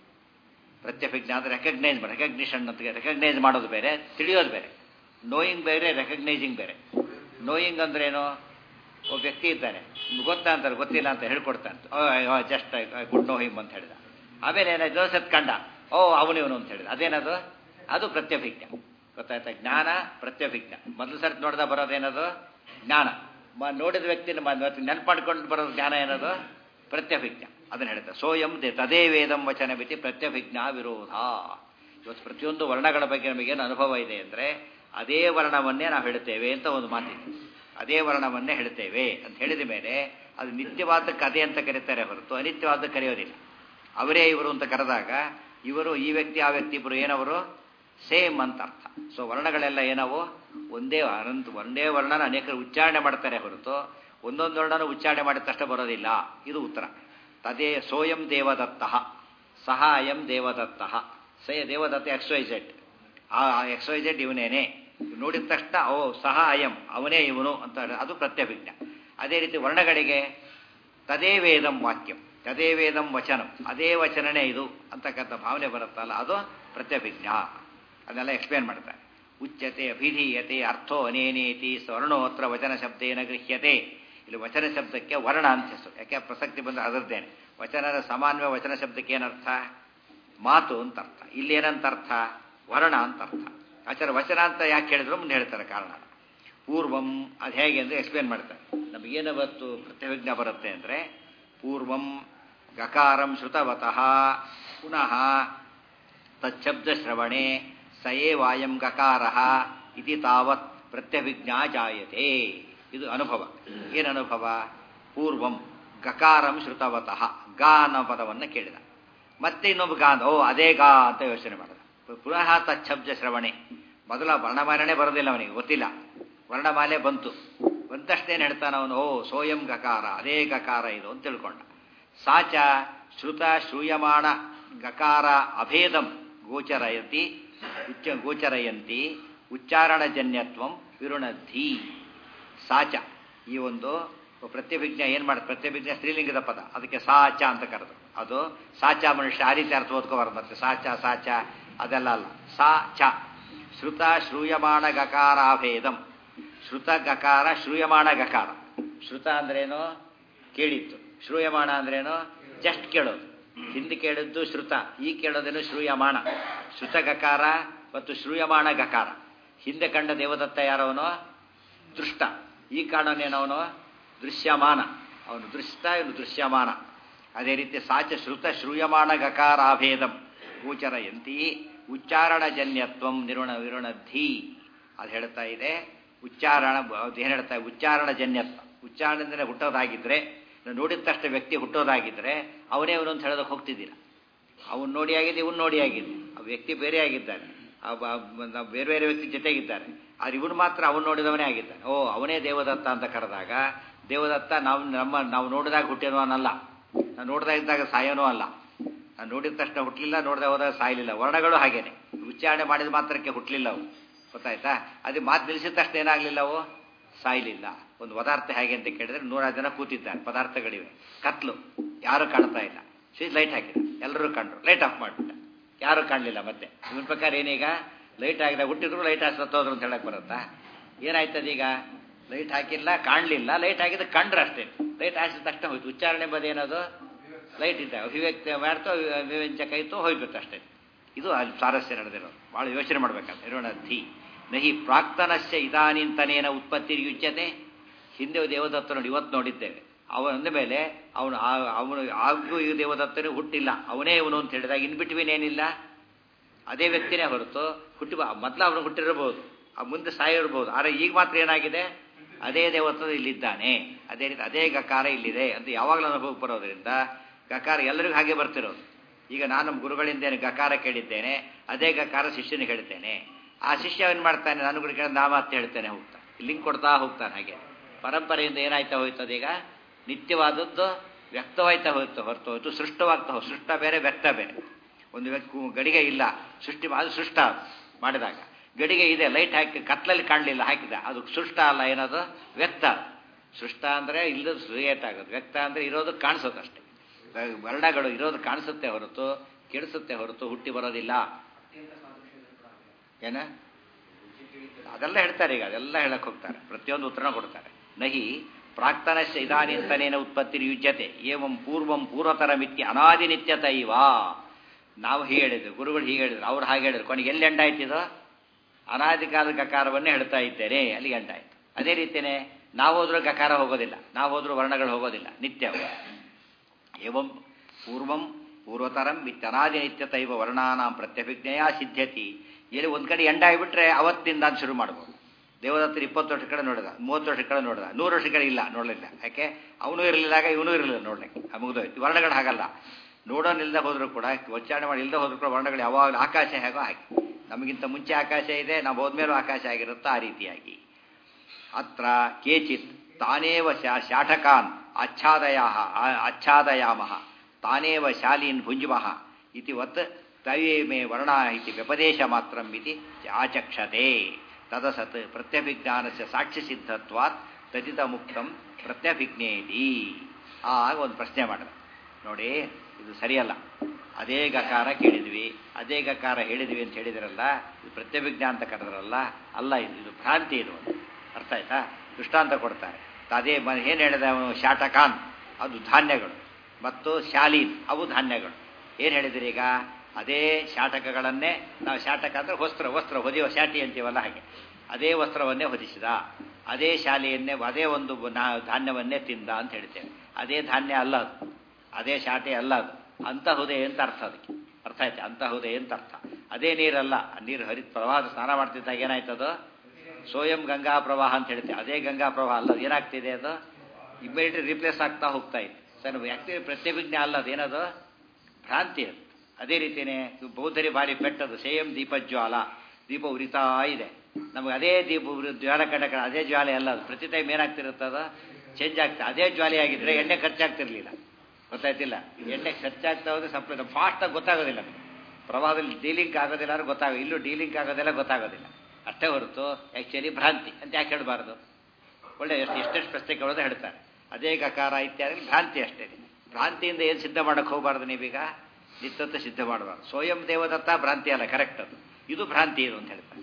ಪ್ರತ್ಯಭಿಜ್ಞಾ ಅಂದ್ರೆ ರೆಕಗ್ನೈಸ್ ರೆಕಗ್ನಿಷನ್ ಅಂತ ರೆಕಗ್ನೈಸ್ ಮಾಡೋದು ಬೇರೆ ತಿಳಿಯೋದು ಬೇರೆ ನೋಯಿಂಗ್ ಬೇರೆ ರೆಕಗ್ನೈಸಿಂಗ್ ಬೇರೆ ನೋಯಿಂಗ್ ಅಂದ್ರೇನು ಒಬ್ಬ ವ್ಯಕ್ತಿ ಇದ್ದಾನೆ ಗೊತ್ತಾ ಅಂತಾರೆ ಗೊತ್ತಿಲ್ಲ ಅಂತ ಹೇಳ್ಕೊಡ್ತಾನೆ ಜಸ್ಟ್ ಗುಡ್ ನೋ ಹಿಮ್ ಅಂತ ಹೇಳಿದ ಆಮೇಲೆ ಏನಾಯ್ತು ಸತ್ ಕಂಡ ಓ ಅವನು ಇವನು ಅಂತ ಹೇಳಿದ ಅದೇನದು ಅದು ಪ್ರತ್ಯಭಿಜ್ಞ ಗೊತ್ತಾಯ್ತಾ ಜ್ಞಾನ ಪ್ರತ್ಯಭಿಜ್ಞ ಮೊದಲು ಸರ್ತಿ ನೋಡ್ದ ಬರೋದೇನದು ಜ್ಞಾನ ಮ- ನೋಡಿದ ವ್ಯಕ್ತಿನ ನೆನಪು ಮಾಡ್ಕೊಂಡು ಬರೋದು ಜ್ಞಾನ ಏನದು ಪ್ರತ್ಯಭಿಜ್ಞ ಅದನ್ನು ಹೇಳ್ತಾರೆ ಸೋಯಂ ದೆ ತದೇ ವೇದಂ ವಚನ ಮಿತಿ ಪ್ರತ್ಯಭಿಜ್ಞಾ ವಿರೋಧ ಇವತ್ತು ಪ್ರತಿಯೊಂದು ವರ್ಣಗಳ ಬಗ್ಗೆ ನಮಗೇನು ಅನುಭವ ಇದೆ ಅಂದರೆ ಅದೇ ವರ್ಣವನ್ನೇ ನಾವು ಹೇಳ್ತೇವೆ ಅಂತ ಒಂದು ಮಾತಿದೆ ಅದೇ ವರ್ಣವನ್ನೇ ಹೇಳ್ತೇವೆ ಅಂತ ಹೇಳಿದ ಮೇಲೆ ಅದು ನಿತ್ಯವಾದಕ್ಕೆ ಅದೇ ಅಂತ ಕರೀತಾರೆ ಹೊರತು ಅನಿತ್ಯವಾದಕ್ಕೆ ಕರೆಯೋದಿಲ್ಲ ಅವರೇ ಇವರು ಅಂತ ಕರೆದಾಗ ಇವರು ಈ ವ್ಯಕ್ತಿ ಆ ವ್ಯಕ್ತಿ ಇಬ್ಬರು ಏನವರು ಸೇಮ್ ಅಂತ ಅರ್ಥ ಸೊ ವರ್ಣಗಳೆಲ್ಲ ಏನವು ಒಂದೇ ಅನಂತ ಒಂದೇ ವರ್ಣನ ಅನೇಕರು ಉಚ್ಚಾರಣೆ ಮಾಡ್ತಾರೆ ಹೊರತು ಒಂದೊಂದು ವರ್ಣನ ಉಚ್ಚಾರಣೆ ಮಾಡಿದ ತಕ್ಷಣ ಬರೋದಿಲ್ಲ ಇದು ಉತ್ತರ ತದೇ ಸೋಯಂ ದೇವದತ್ತ ಸಹ ಅಯಂ ದೇವದತ್ತ ಸೇ ದೇವದತ್ತ ಎಕ್ಸ್ ವೈ ಜೆಡ್ ಆ ಎಕ್ಸ್ ವೈ ಜೆಡ್ ಇವನೇನೆ ನೋಡಿದ ತಕ್ಷಣ ಓ ಸಹ ಅಯಂ ಅವನೇ ಇವನು ಅಂತ ಅದು ಪ್ರತ್ಯಭಿಜ್ಞ ಅದೇ ರೀತಿ ವರ್ಣಗಳಿಗೆ ತದೇ ವೇದಂ ವಾಕ್ಯಂ ತದೇ ವೇದಂ ವಚನಂ ಅದೇ ವಚನನೇ ಇದು ಅಂತಕ್ಕಂಥ ಭಾವನೆ ಬರುತ್ತಲ್ಲ ಅದು ಪ್ರತ್ಯಭಿಜ್ಞ ಅದನ್ನೆಲ್ಲ ಎಕ್ಸ್ಪ್ಲೇನ್ ಮಾಡ್ತಾರೆ ಉಚ್ಯತೆ ಅಭಿಧೀಯತೆ ಅರ್ಥೋ ಅನೇನೇತಿ ಸ್ವರ್ಣೋತ್ರ ವಚನ ಶಬ್ದೇನ ಗೃಹ್ಯತೆ ಇಲ್ಲಿ ವಚನ ಶಬ್ದಕ್ಕೆ ವರ್ಣ ಅಂತ ಹೆಸರು ಯಾಕೆ ಪ್ರಸಕ್ತಿ ಬಂದರೆ ಅದರದ್ದೇನೆ ವಚನದ ಸಾಮಾನ್ಯ ವಚನ ಶಬ್ದಕ್ಕೆ ಏನರ್ಥ ಮಾತು ಅಂತ ಅರ್ಥ ಇಲ್ಲಿ ಏನಂತ ಅರ್ಥ ವರ್ಣ ಅಂತ ಅರ್ಥ ಆಚಾರ ವಚನ ಅಂತ ಯಾಕೆ ಹೇಳಿದ್ರು ಮುಂದೆ ಹೇಳ್ತಾರೆ ಕಾರಣ ಪೂರ್ವಂ ಅದು ಹೇಗೆ ಅಂದರೆ ಎಕ್ಸ್ಪ್ಲೇನ್ ಮಾಡ್ತಾರೆ ನಮಗೇನು ಬತ್ತು ಪ್ರತ್ಯಭಿಜ್ಞ ಬರುತ್ತೆ ಅಂದರೆ ಪೂರ್ವಂ ಗಕಾರಂ ಶ್ರುತವತಃ ಪುನಃ ತಚ್ಛಬ್ದಶ್ರವಣೆ ಸಯೇ ವಾಯಂ ಗಕಾರ ಇತಿ ತಾವತ್ ಪ್ರತ್ಯಭಿಜ್ಞಾ ಜಾಯತೆ ಇದು ಅನುಭವ ಏನು ಅನುಭವ ಪೂರ್ವಂ ಗಕಾರಂ ಶ್ರುತವತಃ ಗಾ ಅನ್ನೋ ಪದವನ್ನು ಕೇಳಿದ ಮತ್ತೆ ಇನ್ನೊಬ್ಬ ಗಾ ಅಂತ, ಓ ಅದೇ ಗಾ ಅಂತ ಯೋಚನೆ ಮಾಡಿದ ಪುನಃ ತಚ್ಛಬ್ದ ಶ್ರವಣೆ ಮೊದಲ ವರ್ಣಮಾಲನೆ ಬರೋದಿಲ್ಲ ಅವನಿಗೆ ಗೊತ್ತಿಲ್ಲ ವರ್ಣಮಾಲೆ ಬಂತು ಬಂತಷ್ಟೇನು ಹೇಳ್ತಾನ ಅವನು ಓ ಸೋಯಂ ಗಕಾರ ಅದೇ ಗಕಾರ ಇದು ಅಂತ ತಿಳ್ಕೊಂಡ ಸಾಚ ಶ್ರುತ ಶ್ರೂಯಮಾಣ ಗಕಾರ ಅಭೇದಂ ಗೋಚರಯತಿ ಉಚ್ಚ ಗೋಚರಯಂತಿ ಉಚ್ಚಾರಣಜನ್ಯತ್ವಂ ವಿರುಣದ್ಧಿ ಸಾಚ ಈ ಒಂದು ಪ್ರತ್ಯಭಿಜ್ಞ ಏನು ಮಾಡುತ್ತೆ ಪ್ರತ್ಯಭಿಜ್ಞ ಸ್ತ್ರೀಲಿಂಗದ ಪದ ಅದಕ್ಕೆ ಸಾಚ ಅಂತ ಕರೆದು ಅದು ಸಾಚ ಮನುಷ್ಯ ಆ ರೀತಿ ಅರ್ಥ ಓದ್ಕೋಬಾರ್ದು ಮತ್ತೆ ಸಾಚ ಸಾಚ ಅದೆಲ್ಲ ಅಲ್ಲ ಸಾ ಚ ಶ್ರುತ ಶ್ರೂಯಮಾಣ ಗಕಾರಾಭೇದಂ ಶ್ರುತ ಗಕಾರ ಶ್ರೂಯಮಾಣ ಗಕಾರ ಶ್ರುತ ಅಂದ್ರೇನು ಕೇಳಿತ್ತು ಶ್ರೂಯಮಾಣ ಅಂದ್ರೇನು ಜಸ್ಟ್ ಕೇಳೋದು ಹಿಂದೆ ಕೇಳಿದ್ದು ಶ್ರುತ ಈ ಕೇಳೋದೇನು ಶ್ರೂಯಮಾಣ ಶ್ರುತ ಗಕಾರ ಮತ್ತು ಶ್ರೂಯಮಾಣ ಗಕಾರ ಹಿಂದೆ ಕಂಡ ದೇವದತ್ತ ಯಾರವನು ದೃಷ್ಟ ಈ ಕಾರಣನೇನವನು ದೃಶ್ಯಮಾನ ಅವನು ದೃಷ್ಟ ಇವನು ದೃಶ್ಯಮಾನ ಅದೇ ರೀತಿ ಸಾಚ ಶ್ರುತ ಶ್ರೂಯಮಾಣ ಗಕಾರಾಭೇದಂ ಗೋಚರಯಂತಿ ಉಚ್ಚಾರಣಜನ್ಯತ್ವಂ ನಿರುಣ ವಿರುಣದ್ಧಿ ಅದು ಹೇಳ್ತಾ ಇದೆ ಉಚ್ಚಾರಣ ಅದು ಏನು ಹೇಳ್ತಾ ಉಚ್ಚಾರಣಜನ್ಯತ್ವ ಉಚ್ಚಾರಣದಿಂದ ಹುಟ್ಟೋದಾಗಿದ್ರೆ ನಾವು ನೋಡಿದ ತಕ್ಷಣ ವ್ಯಕ್ತಿ ಹುಟ್ಟೋದಾಗಿದ್ದರೆ ಅವನೇ ಅವನು ಅಂತ ಹೇಳೋದಕ್ಕೆ ಹೋಗ್ತಿದ್ದೀರಾ ಅವನು ನೋಡಿ ಆಗಿದೆ ಇವನು ನೋಡಿ ಆಗಿದೆ ಆ ವ್ಯಕ್ತಿ ಬೇರೆ ಆಗಿದ್ದಾನೆ ಆ ಬ- ಬ- ನಾವು ಬೇರೆ ಬೇರೆ ವ್ಯಕ್ತಿ ಜೊತೆಗಿದ್ದಾರೆ ಆದ್ರೆ ಇವನು ಮಾತ್ರ ಅವನು ನೋಡಿದವನೇ ಆಗಿದ್ದಾನೆ ಓ ಅವನೇ ದೇವದತ್ತ ಅಂತ ಕರೆದಾಗ ದೇವದತ್ತ ನಾವು ನಮ್ಮ ನಾವು ನೋಡಿದಾಗ ಹುಟ್ಟಿದವನಲ್ಲ ನಾವು ನೋಡ್ದಾಗ ಇದ್ದಾಗ ಸಾಯೋನೂ ಅಲ್ಲ ನಾನು ನೋಡಿದ ತಕ್ಷಣ ಹುಟ್ಟಲಿಲ್ಲ ನೋಡದೆ ಹೋದಾಗ ಸಾಯಲಿಲ್ಲ ವರ್ಣಗಳು ಹಾಗೇನೆ ಉಚ್ಚಾರಣೆ ಮಾಡಿದ ಮಾತ್ರಕ್ಕೆ ಹುಟ್ಟಲಿಲ್ಲ ಅವು ಗೊತ್ತಾಯ್ತಾ ಅದು ಮಾತು ನಿಲ್ಲಿಸಿದ ತಕ್ಷಣ ಏನಾಗಲಿಲ್ಲ ಅವು ಸಾಯಲಿಲ್ಲ ಒಂದು ಪದಾರ್ಥ ಹೇಗೆ ಅಂತ ಕೇಳಿದ್ರೆ ನೂರಾರು ಜನ ಕೂತಿದ್ದಾರೆ ಪದಾರ್ಥಗಳಿವೆ ಕತ್ಲು ಯಾರು ಕಾಣ್ತಾ ಇಲ್ಲ ಸ್ವಿಚ್ ಲೈಟ್ ಹಾಕಿದ ಎಲ್ಲರೂ ಕಂಡ್ರು ಲೈಟ್ ಆಫ್ ಮಾಡಿಬಿಟ್ಟ ಯಾರು ಕಾಣಲಿಲ್ಲ ಮತ್ತೆ ಇವನ್ ಪ್ರಕಾರ ಏನೀಗ ಲೈಟ್ ಹಾಕಿದ ಹುಟ್ಟಿದ್ರು ಲೈಟ್ ಹಾಕಿ ಸತ್ತೋದ್ರು ಅಂತ ಹೇಳಕ್ ಬರುತ್ತಾ ಏನಾಯ್ತದೀಗ ಲೈಟ್ ಹಾಕಿಲ್ಲ ಕಾಣಲಿಲ್ಲ ಲೈಟ್ ಹಾಕಿದ್ರೆ ಕಂಡ್ರೆ ಅಷ್ಟೇ ಲೈಟ್ ಹಾಕಿದ ತಕ್ಷಣ ಹೋಯ್ತು ಉಚ್ಚಾರಣೆ ಬದ ಏನದು ಲೈಟ್ ಇದ್ದ ಅಭಿವ್ಯಕ್ತಿ ಮಾಡ್ತೋ ವಿವ್ಯಂಜಕ ಇತ್ತು ಹೋಗ್ಬಿಟ್ಟು ಅಷ್ಟೇ ಇದು ಅಲ್ಲಿ ಸಾರಸ್ಯ ನಡೆದಿರೋದು ಭಾಳ ಯೋಚನೆ ಮಾಡ್ಬೇಕಂತ ಇರೋಣ ಧಿ ನಹಿ ಪ್ರಾಕ್ತನಸ್ಯ ಇದಾನಿಂತನೇನ ಉತ್ಪತ್ತಿ ಯುಜ್ಯತೆ ಹಿಂದೆ ದೇವದತ್ತ ನೋಡಿ ಇವತ್ತು ನೋಡಿದ್ದೇವೆ ಅವನ ಮೇಲೆ ಅವನು ಅವನು ಆಗು ಈ ದೇವದತ್ತನೇ ಹುಟ್ಟಿಲ್ಲ ಅವನೇ ಇವನು ಅಂತ ಹೇಳಿದಾಗ ಇನ್ ಬಿಟ್ವೀನ್ ಏನಿಲ್ಲ ಅದೇ ವ್ಯಕ್ತಿನೇ ಹೊರತು ಹುಟ್ಟಿ ಮೊದಲು ಅವನು ಹುಟ್ಟಿರಬಹುದು ಆ ಮುಂದೆ ಸಾಯಿರ್ಬೋದು ಆದರೆ ಈಗ ಮಾತ್ರ ಏನಾಗಿದೆ ಅದೇ ದೇವತ್ವ ಇಲ್ಲಿದ್ದಾನೆ ಅದೇ ರೀತಿ ಅದೇ ಗಕಾರ ಇಲ್ಲಿದೆ ಅಂತ ಯಾವಾಗಲೂ ಅನುಭವಕ್ಕೆ ಬರೋದ್ರಿಂದ ಗಕಾರ ಎಲ್ಲರಿಗೂ ಹಾಗೆ ಬರ್ತಿರೋದು ಈಗ ನಾನು ನಮ್ಮ ಗುರುಗಳಿಂದ ಏನು ಗಕಾರ ಕೇಳಿದ್ದೇನೆ ಅದೇ ಗಕಾರ ಶಿಷ್ಯನಿಗೆ ಹೇಳ್ತೇನೆ ಆ ಶಿಷ್ಯ ಏನು ಮಾಡ್ತಾನೆ ನಾನು ಗುರು ಕೇಳಿದ ನಾಮ ಅಂತ ಹೇಳ್ತೇನೆ ಹೋಗ್ತಾ ಲಿಂಕ್ ಕೊಡ್ತಾ ಹೋಗ್ತಾನೆ ಹಾಗೆ ಪರಂಪರೆಯಿಂದ ಏನಾಯ್ತಾ ಹೋಯ್ತದ ಈಗ ನಿತ್ಯವಾದದ್ದು ವ್ಯಕ್ತವಾಯ್ತಾ ಹೋಯ್ತು ಹೊರತು ಹೋಯ್ತು ಸೃಷ್ಟವಾಗ್ತಾ ಹೋಯ್ತು ಸೃಷ್ಟ ಬೇರೆ ವ್ಯಕ್ತ ಬೇರೆ ಒಂದು ವ್ಯಕ್ತಿ ಗಡಿಗೆ ಇಲ್ಲ ಸೃಷ್ಟಿ ಅದು ಸೃಷ್ಟ ಮಾಡಿದಾಗ ಗಡಿಗೆ ಇದೆ ಲೈಟ್ ಹಾಕಿ ಕತ್ಲಲ್ಲಿ ಕಾಣಲಿಲ್ಲ ಹಾಕಿದ ಅದು ಸೃಷ್ಟ ಅಲ್ಲ ಏನದು ವ್ಯಕ್ತ ಸೃಷ್ಟ ಅಂದರೆ ಇಲ್ಲದ ಕ್ರಿಯೇಟ್ ಆಗೋದು ವ್ಯಕ್ತ ಅಂದರೆ ಇರೋದು ಕಾಣಿಸೋದು ಅಷ್ಟೇ ವರ್ಣಗಳು ಇರೋದು ಕಾಣಿಸುತ್ತೆ ಹೊರತು ಕೆಡಿಸುತ್ತೆ ಹೊರತು ಹುಟ್ಟಿ ಬರೋದಿಲ್ಲ ಏನ ಅದೆಲ್ಲ ಹೇಳ್ತಾರೆ ಈಗ ಅದೆಲ್ಲ ಹೇಳಕ್ ಹೋಗ್ತಾರೆ ಪ್ರತಿಯೊಂದು ಉತ್ತರನ ಕೊಡ್ತಾರೆ ನಹಿ ಪ್ರಾಕ್ತನಶ್ಯ ಇದಾನಿಂತನೇನ ಉತ್ಪತ್ತಿ ಯುಜ್ಯತೆ ಏವಂ ಪೂರ್ವಂ ಪೂರ್ವತರ ಮಿತ್ಯ ಅನಾದಿ ನಿತ್ಯತ ಇವ ನಾವು ಹೀಗೆ ಹೇಳಿದ್ರು ಗುರುಗಳು ಹೀಗೆ ಹೇಳಿದ್ರು ಅವ್ರು ಹಾಗೆ ಹೇಳಿದ್ರು ಕೊನೆಗೆ ಎಲ್ಲಿ ಎಂಡಾಯ್ತಿದೋ ಅನಾದಿ ಕಾಲದ ಗಕಾರವನ್ನೇ ಹೇಳ್ತಾ ಇದ್ದೇನೆ ಅಲ್ಲಿಗೆ ಎಂಡಾಯ್ತು ಅದೇ ರೀತಿಯೇ ನಾವು ಹೋದ್ರೂ ಗಕಾರ ಹೋಗೋದಿಲ್ಲ ನಾವು ಹೋದ್ರೂ ವರ್ಣಗಳು ಹೋಗೋದಿಲ್ಲ ನಿತ್ಯ ಏವಂ ಪೂರ್ವಂ ಪೂರ್ವತರಂ ಇತ್ಯನಾದಿ ನಿತ್ಯತೈವ ವರ್ಣಾನಾಂ ಪ್ರತ್ಯಭಿಜ್ಞೆಯ ಸಿದ್ಧತಿ ಎಲ್ಲಿ ಒಂದು ಕಡೆ ಎಂಡ ಆಗಿಬಿಟ್ರೆ ಅವತ್ತಿಂದ ಅಂತ ಶುರು ಮಾಡ್ಬೋದು ದೇವದತ್ತರು ಇಪ್ಪತ್ತು ವರ್ಷ ಕಡೆ ನೋಡಿದ ಮೂವತ್ತು ವರ್ಷ ಕಡೆ ನೋಡಿದ ನೂರು ವರ್ಷ ಕಡೆ ಇಲ್ಲ ನೋಡಲಿಲ್ಲ ಯಾಕೆ ಅವನು ಇರಲಿಲ್ಲಾಗ ಇವನು ಇರಲಿಲ್ಲ ನೋಡ್ಲಿಕ್ಕೆ ಮುಗಿದೋಯ್ತು ವರ್ಣಗಳು ಹಾಗಲ್ಲ ನೋಡೋನಿಲ್ಲದೆ ಹೋದ್ರು ಕೂಡ ಉಚ್ಚಾರಣೆ ಮಾಡಿ ಇಲ್ಲದೆ ಹೋದ್ರು ಕೂಡ ವರ್ಣಗಳು ಯಾವಾಗಲೂ ಆಕಾಶ ಹೇಗೋ ಹಾಗೆ ನಮಗಿಂತ ಮುಂಚೆ ಆಕಾಶ ಇದೆ ನಾವು ಹೋದ್ಮೇಲೂ ಆಕಾಶ ಆಗಿರುತ್ತೋ ಆ ರೀತಿಯಾಗಿ ಅತ್ರ ಕೇಚಿತ್ ತಾನೇವ ಶಾಠಕಾನ್ ಆಚ್ಛಾದಯ ಆಚ್ಛಾದಯಾಮಃ ತಾನೇವ ಶಾಲೀನ್ ಭುಂಜುಮಃ ಇತಿ ವತ್ ತವೇ ಮೇ ವರ್ಣ ಇತಿ ವ್ಯಪದೇಶ ಮಾತ್ರಂ ಇತಿ ಆಚಕ್ಷತೆ ತದಸತ್ ಪ್ರತ್ಯಭಿಜ್ಞಾನಸ್ಯ ಸಾಕ್ಷ್ಯ ಸಿದ್ಧತ್ವಾತ್ ತದಿತ ಮುಕ್ತಂ ಪ್ರತ್ಯಭಿಜ್ಞೇತಿ ಆಗ ಒಂದು ಪ್ರಶ್ನೆ ಮಾಡಿದ ನೋಡಿ ಇದು ಸರಿಯಲ್ಲ ಅದೇ ಗಕಾರ ಕೇಳಿದ್ವಿ ಅದೇ ಗಕಾರ ಹೇಳಿದ್ವಿ ಅಂತ ಹೇಳಿದ್ರಲ್ಲ ಇದು ಪ್ರತ್ಯಭಿಜ್ಞಾ ಅಂತ ಕರೆದ್ರಲ್ಲ ಅಲ್ಲ ಇದು ಇದು ಭ್ರಾಂತಿ ಇದು ಅರ್ಥ ಆಯ್ತಾ ದೃಷ್ಟಾಂತ ಕೊಡ್ತಾರೆ ಅದೇ ಏನು ಹೇಳಿದ ಅವನು ಶಾಟಕಾನ್ ಅದು ಧಾನ್ಯಗಳು ಮತ್ತು ಶಾಲೀನ್ ಅವು ಧಾನ್ಯಗಳು ಏನು ಹೇಳಿದ್ರಿ ಈಗ ಅದೇ ಶಾಟಕಗಳನ್ನೇ ನಾವು ಶಾಟಕ ಅಂದರೆ ವಸ್ತ್ರ ವಸ್ತ್ರ ಹೊದಿಯುವ ಶಾಟಿ ಅಂತೀವಲ್ಲ ಹಾಗೆ ಅದೇ ವಸ್ತ್ರವನ್ನೇ ಹೊದಿಸಿದ ಅದೇ ಶಾಲೆಯನ್ನೇ ಅದೇ ಒಂದು ಧಾನ್ಯವನ್ನೇ ತಿಂದ ಅಂತ ಹೇಳ್ತೇವೆ ಅದೇ ಧಾನ್ಯ ಅಲ್ಲ ಅದು ಅದೇ ಶಾಟೆ ಅಲ್ಲ ಅದು ಅಂತಹುದೇ ಅಂತ ಅರ್ಥ ಅದಕ್ಕೆ ಅರ್ಥ ಆಯ್ತು ಅಂತಹುದೇ ಅಂತ ಅರ್ಥ ಅದೇ ನೀರಲ್ಲ ನೀರು ಹರಿತ್ ಪ್ರವಾಹದ ಸ್ನಾನ ಮಾಡ್ತಿದ್ದಾಗ ಏನಾಯ್ತದು ಸೋಯಂ ಗಂಗಾ ಪ್ರವಾಹ ಅಂತ ಹೇಳ್ತೇವೆ ಅದೇ ಗಂಗಾ ಪ್ರವಾಹ ಅಲ್ಲ ಏನಾಗ್ತಿದೆ ಅದು ಇಮ್ಮಿಡಿಯೇಟ್ಲಿ ರಿಪ್ಲೇಸ್ ಆಗ್ತಾ ಹೋಗ್ತಾ ಇದೆ ಸರ್ ವ್ಯಕ್ತಿ ಪ್ರತ್ಯಭಿಜ್ಞೆ ಅಲ್ಲ ಅದೇನದು ಭ್ರಾಂತಿ ಅದು ಅದೇ ರೀತಿಯೇ ಬೌದ್ಧರಿ ಭಾರಿ ಪೆಟ್ಟದು ಸೇಮ್ ದೀಪಜ್ವಾಲ ದೀಪ ಉರಿತಾ ಇದೆ ನಮಗೆ ಅದೇ ದೀಪ ಜ್ವಾಲ ಕಂಡ ಅದೇ ಜ್ವಾಲೆ ಅಲ್ಲ ಅದು ಪ್ರತಿ ಟೈಮ್ ಏನಾಗ್ತಿರುತ್ತದ ಚೇಂಜ್ ಆಗ್ತಾ ಅದೇ ಜ್ವಾಲೆ ಆಗಿದ್ರೆ ಎಣ್ಣೆ ಖರ್ಚಾಗ್ತಿರ್ಲಿಲ್ಲ ಗೊತ್ತಾಯ್ತಿಲ್ಲ ಎಣ್ಣೆ ಖರ್ಚಾಗ್ತಾ ಹೋದ್ರೆ ಸಪ್ಲೈ ಫಾಸ್ಟಾಗಿ ಗೊತ್ತಾಗೋದಿಲ್ಲ ಪ್ರವಾಹದಲ್ಲಿ ಡೀಲಿಂಕ್ ಆಗೋದಿಲ್ಲ ಅಂದ್ರೆ ಗೊತ್ತಾಗ ಇಲ್ಲೂ ಡೀಲಿಂಕ್ ಆಗೋದಿಲ್ಲ ಗೊತ್ತಾಗೋದಿಲ್ಲ ಅಷ್ಟೇ ಹೊರತು ಆ್ಯಕ್ಚುಲಿ ಭ್ರಾಂತಿ ಅಂತ ಯಾಕೆ ಹೇಳಬಾರ್ದು ಒಳ್ಳೆ ಎಷ್ಟು ಎಷ್ಟೆಷ್ಟು ಪ್ರಶ್ನೆ ಕೇಳೋದು ಹೇಳ್ತಾರೆ ಅದೇ ಗಕಾರ ಇತ್ಯಾದಿ ಭ್ರಾಂತಿ ಅಷ್ಟೇ ಭ್ರಾಂತಿಯಿಂದ ಏನು ಸಿದ್ಧ ಮಾಡಕ್ಕೆ ಹೋಗಬಾರ್ದು ನೀವೀಗ ನಿತ್ಯತ್ವ ಸಿದ್ಧ ಮಾಡಬಾರ್ದು ಸ್ವಯಂ ದೇವದತ್ತ ಭ್ರಾಂತಿ ಅಲ್ಲ ಕರೆಕ್ಟ್ ಅದು ಇದು ಭ್ರಾಂತಿ ಇದು ಅಂತ ಹೇಳ್ತಾರೆ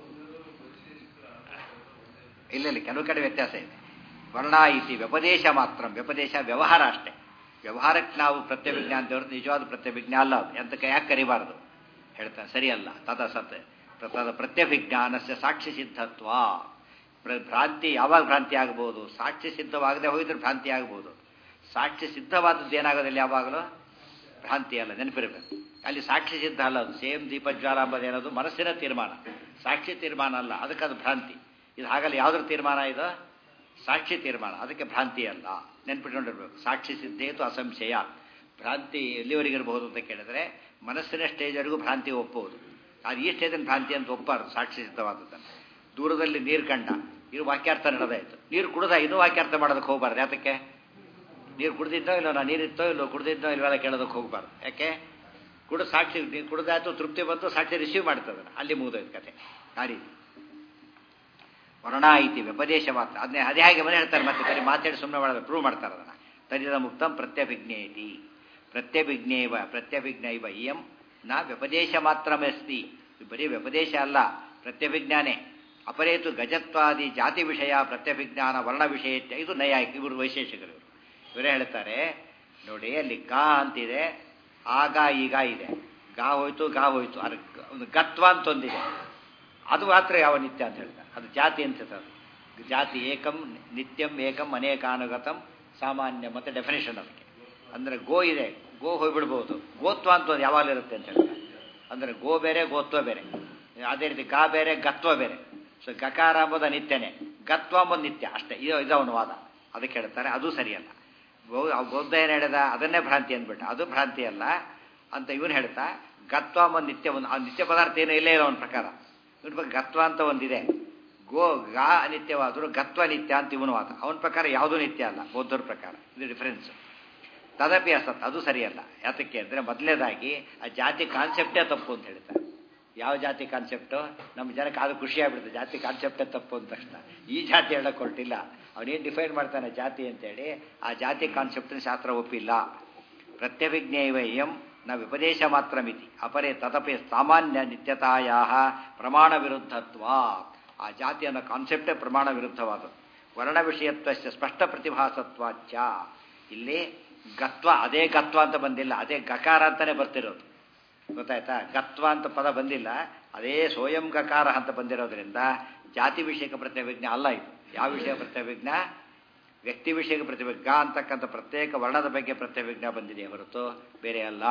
ಇಲ್ಲ ಇಲ್ಲ ಕೆಲವು ಕಡೆ ವ್ಯತ್ಯಾಸ ಇದೆ ವರ್ಣ ಇತಿ ವ್ಯಪದೇಶ ಮಾತ್ರ ವ್ಯಪದೇಶ ವ್ಯವಹಾರ ಅಷ್ಟೇ ವ್ಯವಹಾರಕ್ಕೆ ನಾವು ಪ್ರತ್ಯಭಿಜ್ಞಾ ಅಂತ ಹೊರತು ನಿಜವಾದ ಪ್ರತ್ಯಭಿಜ್ಞಾ ಅಲ್ಲ ಅದು ಎಂತಕ್ಕೆ ಯಾಕೆ ಕರಿಬಾರ್ದು ಹೇಳ್ತಾರೆ ಸರಿಯಲ್ಲ ತದ ಸತ್ ತದ ಪ್ರತ್ಯಭಿಜ್ಞಾನಸ್ಯ ಸಾಕ್ಷಿ ಸಿದ್ಧತ್ವ ಭ್ರಾಂತಿ ಯಾವಾಗ ಭ್ರಾಂತಿ ಆಗಬಹುದು ಸಾಕ್ಷಿ ಸಿದ್ಧವಾಗದೆ ಹೋಗಿದ್ರೆ ಭ್ರಾಂತಿ ಆಗಬಹುದು ಸಾಕ್ಷಿ ಸಿದ್ಧವಾದದ್ದು ಏನಾಗೋದಿಲ್ಲ ಯಾವಾಗಲೂ ಭ್ರಾಂತಿ ಅಲ್ಲ ನೆನಪಿರಬೇಕು ಅಲ್ಲಿ ಸಾಕ್ಷಿ ಸಿದ್ಧ ಅಲ್ಲ ಅದು ಸೇಮ್ ದೀಪಜ್ವಾಲ ಅಂಬದು ಏನದು ಮನಸ್ಸಿನ ತೀರ್ಮಾನ ಸಾಕ್ಷಿ ತೀರ್ಮಾನ ಅಲ್ಲ ಅದಕ್ಕೆ ಅದು ಭ್ರಾಂತಿ ಇದು ಹಾಗಲ್ಲ ಯಾವುದ್ರ ತೀರ್ಮಾನ ಇದು ಸಾಕ್ಷಿ ತೀರ್ಮಾನ ಅದಕ್ಕೆ ಭ್ರಾಂತಿ ಅಲ್ಲ ನೆನ್ಪಿಟ್ಕೊಂಡಿರ್ಬೇಕು ಸಾಕ್ಷಿ ಸಿದ್ಧೇತು ಅಸಂಶಯ ಭ್ರಾಂತಿ ಎಲ್ಲಿವರೆಗೆ ಇರಬಹುದು ಅಂತ ಕೇಳಿದ್ರೆ ಮನಸ್ಸಿನ ಸ್ಟೇಜ್ವರೆಗೂ ಭ್ರಾಂತಿ ಒಪ್ಪುವುದು ಅದು ಈ ಸ್ಟೇಜನ್ ಭ್ರಾಂತಿ ಅಂತ ಒಪ್ಪಾರು ಸಾಕ್ಷಿ ಸಿದ್ಧವಾದದ್ದನ್ನು ದೂರದಲ್ಲಿ ನೀರು ಕಂಡ ಇದು ವಾಕ್ಯಾರ್ಥ ನಡೆದಾಯ್ತು ನೀರು ಕುಡ್ದ ಇನ್ನೂ ವಾಕ್ಯಾರ್ಥ ಮಾಡೋದಕ್ಕೆ ಹೋಗ್ಬಾರ್ದು ಯಾತಕ್ಕೆ ನೀರು ಕುಡ್ದಿದ್ದೋ ಇಲ್ಲೋ ನಾ ನೀರಿತ್ತೋ ಇಲ್ಲೋ ಕುಡ್ದಿದ್ದೋ ಇಲ್ವೆಲ್ಲ ಕೇಳೋದಕ್ಕೆ ಹೋಗ್ಬಾರ್ದು ಯಾಕೆ ಕುಡ ಸಾಕ್ಷಿ ನೀರು ಕುಡ್ದಾಯ್ತು ತೃಪ್ತಿ ಬಂತು ಸಾಕ್ಷಿ ರಿಸೀವ್ ಮಾಡ್ತದೆ ಅಲ್ಲಿ ಮುಗಿದೋಯ್ತು ಕತೆ ಆ ರೀತಿ ವರ್ಣ ಐತಿ ವ್ಯಪದೇಶ ಮಾತ್ರ ಅದನ್ನೇ ಅದೇ ಹಾಗೆ ಮನೆ ಹೇಳ್ತಾರೆ ಮತ್ತೆ ಬರೀ ಮಾತಾಡಿ ಸುಮ್ಮನೆ ಮಾಡೋದು ಪ್ರೂವ್ ಮಾಡ್ತಾರೆ ಅದನ್ನು ತದಿದ ಮುಕ್ತಂ ಪ್ರತ್ಯಭಿಜ್ಞೆ ಐತಿ ಪ್ರತ್ಯಭಿಜ್ಞೇವ ಪ್ರತ್ಯಭಿಜ್ಞೈವ ಇಯಂ ನಾ ವ್ಯಪದೇಶ ಮಾತ್ರಮಸ್ತಿ ಬರೀ ವ್ಯಪದೇಶ ಅಲ್ಲ ಪ್ರತ್ಯಭಿಜ್ಞಾನೇ ಅಪರೇತು ಗಜತ್ವಾದಿ ಜಾತಿ ವಿಷಯ ಪ್ರತ್ಯಭಿಜ್ಞಾನ ವರ್ಣ ವಿಷಯ ಇದು ನೈಯಾಯಿಕ ಇವರು ವೈಶೇಷಿಕರು ಇವರು ಇವರೇ ಹೇಳ್ತಾರೆ ನೋಡಿ ಅಲ್ಲಿ ಗಾ ಅಂತಿದೆ ಆಗ ಈಗ ಇದೆ ಗಾ ಹೋಯ್ತು ಗಾ ಹೋಯ್ತು ಅದ್ರ ಒಂದು ಗತ್ವ ಅಂತ ಒಂದಿದೆ ಅದು ಮಾತ್ರ ಯಾವ ನಿತ್ಯ ಅಂತ ಹೇಳ್ತಾರೆ ಅದು ಜಾತಿ ಅಂತ ಹೇಳ್ತಾರೆ ಜಾತಿ ಏಕಂ ನಿತ್ಯಂ ಏಕಂ ಅನೇಕಾನುಗತಂ ಸಾಮಾನ್ಯ ಮತ್ತು ಡೆಫಿನೇಷನ್ ಅದಕ್ಕೆ ಅಂದರೆ ಗೋ ಇದೆ ಗೋ ಹೋಗ್ಬಿಡ್ಬೋದು ಗೋತ್ವ ಅಂತ ಒಂದು ಯಾವಾಗಲೂ ಇರುತ್ತೆ ಅಂತ ಹೇಳ್ತಾರೆ ಅಂದರೆ ಗೋ ಬೇರೆ ಗೋತ್ವ ಬೇರೆ ಅದೇ ರೀತಿ ಗಾ ಬೇರೆ ಗತ್ವ ಬೇರೆ ಸೊ ಗಕಾರ ಅಂಬುದು ನಿತ್ಯನೇ ಗತ್ವ ಅಂಬುದು ನಿತ್ಯ ಅಷ್ಟೇ ಇದು ಇದು ಅವನ ವಾದ ಅದಕ್ಕೆ ಹೇಳ್ತಾರೆ ಅದು ಸರಿಯಲ್ಲ ಗೋ ಬೌದ್ಧ ಏನು ಹೇಳಿದ ಅದನ್ನೇ ಭ್ರಾಂತಿ ಅಂದ್ಬಿಟ್ಟ ಅದು ಭ್ರಾಂತಿ ಅಲ್ಲ ಅಂತ ಇವನು ಹೇಳ್ತಾ ಗತ್ವ ಅಂಬುದು ನಿತ್ಯ ಒಂದು ಆ ನಿತ್ಯ ಪದಾರ್ಥ ಏನೂ ಇಲ್ಲೇ ಇಲ್ಲ ಅವನ ಪ್ರಕಾರ ಇವ್ರ ಬಗ್ಗೆ ಗತ್ವ ಅಂತ ಒಂದಿದೆ ಗೋ ಗಾ ಅನಿತ್ಯವಾದರೂ ಗತ್ವ ನಿತ್ಯ ಅಂತ ಇವನು ವಾದ ಅವನ ಪ್ರಕಾರ ಯಾವುದೂ ನಿತ್ಯ ಅಲ್ಲ ಬೌದ್ಧರ ಪ್ರಕಾರ ಇದು ಡಿಫರೆನ್ಸ್ ತದಪಿ ಅಸತ್ ಅದು ಸರಿಯಲ್ಲ ಯಾತಕ್ಕೆ ಅಂದರೆ ಮೊದಲನೇದಾಗಿ ಆ ಜಾತಿ ಕಾನ್ಸೆಪ್ಟೇ ತಪ್ಪು ಅಂತ ಹೇಳ್ತಾರೆ ಯಾವ ಜಾತಿ ಕಾನ್ಸೆಪ್ಟು ನಮ್ಮ ಜನಕ್ಕೆ ಅದು ಖುಷಿ ಆಗ್ಬಿಡುತ್ತೆ ಜಾತಿ ಕಾನ್ಸೆಪ್ಟೇ ತಪ್ಪು ಅಂದ ತಕ್ಷಣ ಈ ಜಾತಿ ಹೇಳಕ್ಕೆ ಹೊರಟಿಲ್ಲ ಅವನೇನು ಡಿಫೈನ್ ಮಾಡ್ತಾನೆ ಜಾತಿ ಅಂತೇಳಿ ಆ ಜಾತಿ ಕಾನ್ಸೆಪ್ಟನ್ನು ಶಾಸ್ತ್ರ ಒಪ್ಪಿಲ್ಲ ಪ್ರತ್ಯಭಿಜ್ಞೇವ ಎಂ ನ ವಿಪದೇಶ ಮಾತ್ರ ಮಿತಿ ಅಪರೇ ತದಪಿ ಸಾಮಾನ್ಯ ನಿತ್ಯತಾಯ ಪ್ರಮಾಣ ವಿರುದ್ಧತ್ವ ಆ ಜಾತಿ ಅನ್ನೋ ಕಾನ್ಸೆಪ್ಟೇ ಪ್ರಮಾಣ ವಿರುದ್ಧವಾದದ್ದು ವರ್ಣ ವಿಷಯತ್ವ ಸ್ಪಷ್ಟ ಪ್ರತಿಭಾಸತ್ವಾಚ ಇಲ್ಲಿ ಗತ್ವ ಅದೇ ಗತ್ವ ಅಂತ ಬಂದಿಲ್ಲ ಅದೇ ಗಕಾರ ಅಂತಾನೆ ಬರ್ತಿರೋದು ಗೊತ್ತಾಯ್ತಾ ಗತ್ವ ಅಂತ ಪದ ಬಂದಿಲ್ಲ ಅದೇ ಸ್ವಯಂ ಗಕಾರ ಅಂತ ಬಂದಿರೋದ್ರಿಂದ ಜಾತಿ ವಿಷಯಕ ಪ್ರತ್ಯಭಿಜ್ಞ ಅಲ್ಲ ಇದು ಯಾವ ವಿಷಯ ಪ್ರತ್ಯಭಿಜ್ಞ ವ್ಯಕ್ತಿ ವಿಷಯಕ ಪ್ರತಿಭಿಜ್ಞ ಗ ಅಂತಕ್ಕಂಥ ಪ್ರತ್ಯೇಕ ವರ್ಣದ ಬಗ್ಗೆ ಪ್ರತ್ಯಭಿಜ್ಞ ಬಂದಿದೆ ಹೊರತು ಬೇರೆ ಅಲ್ಲ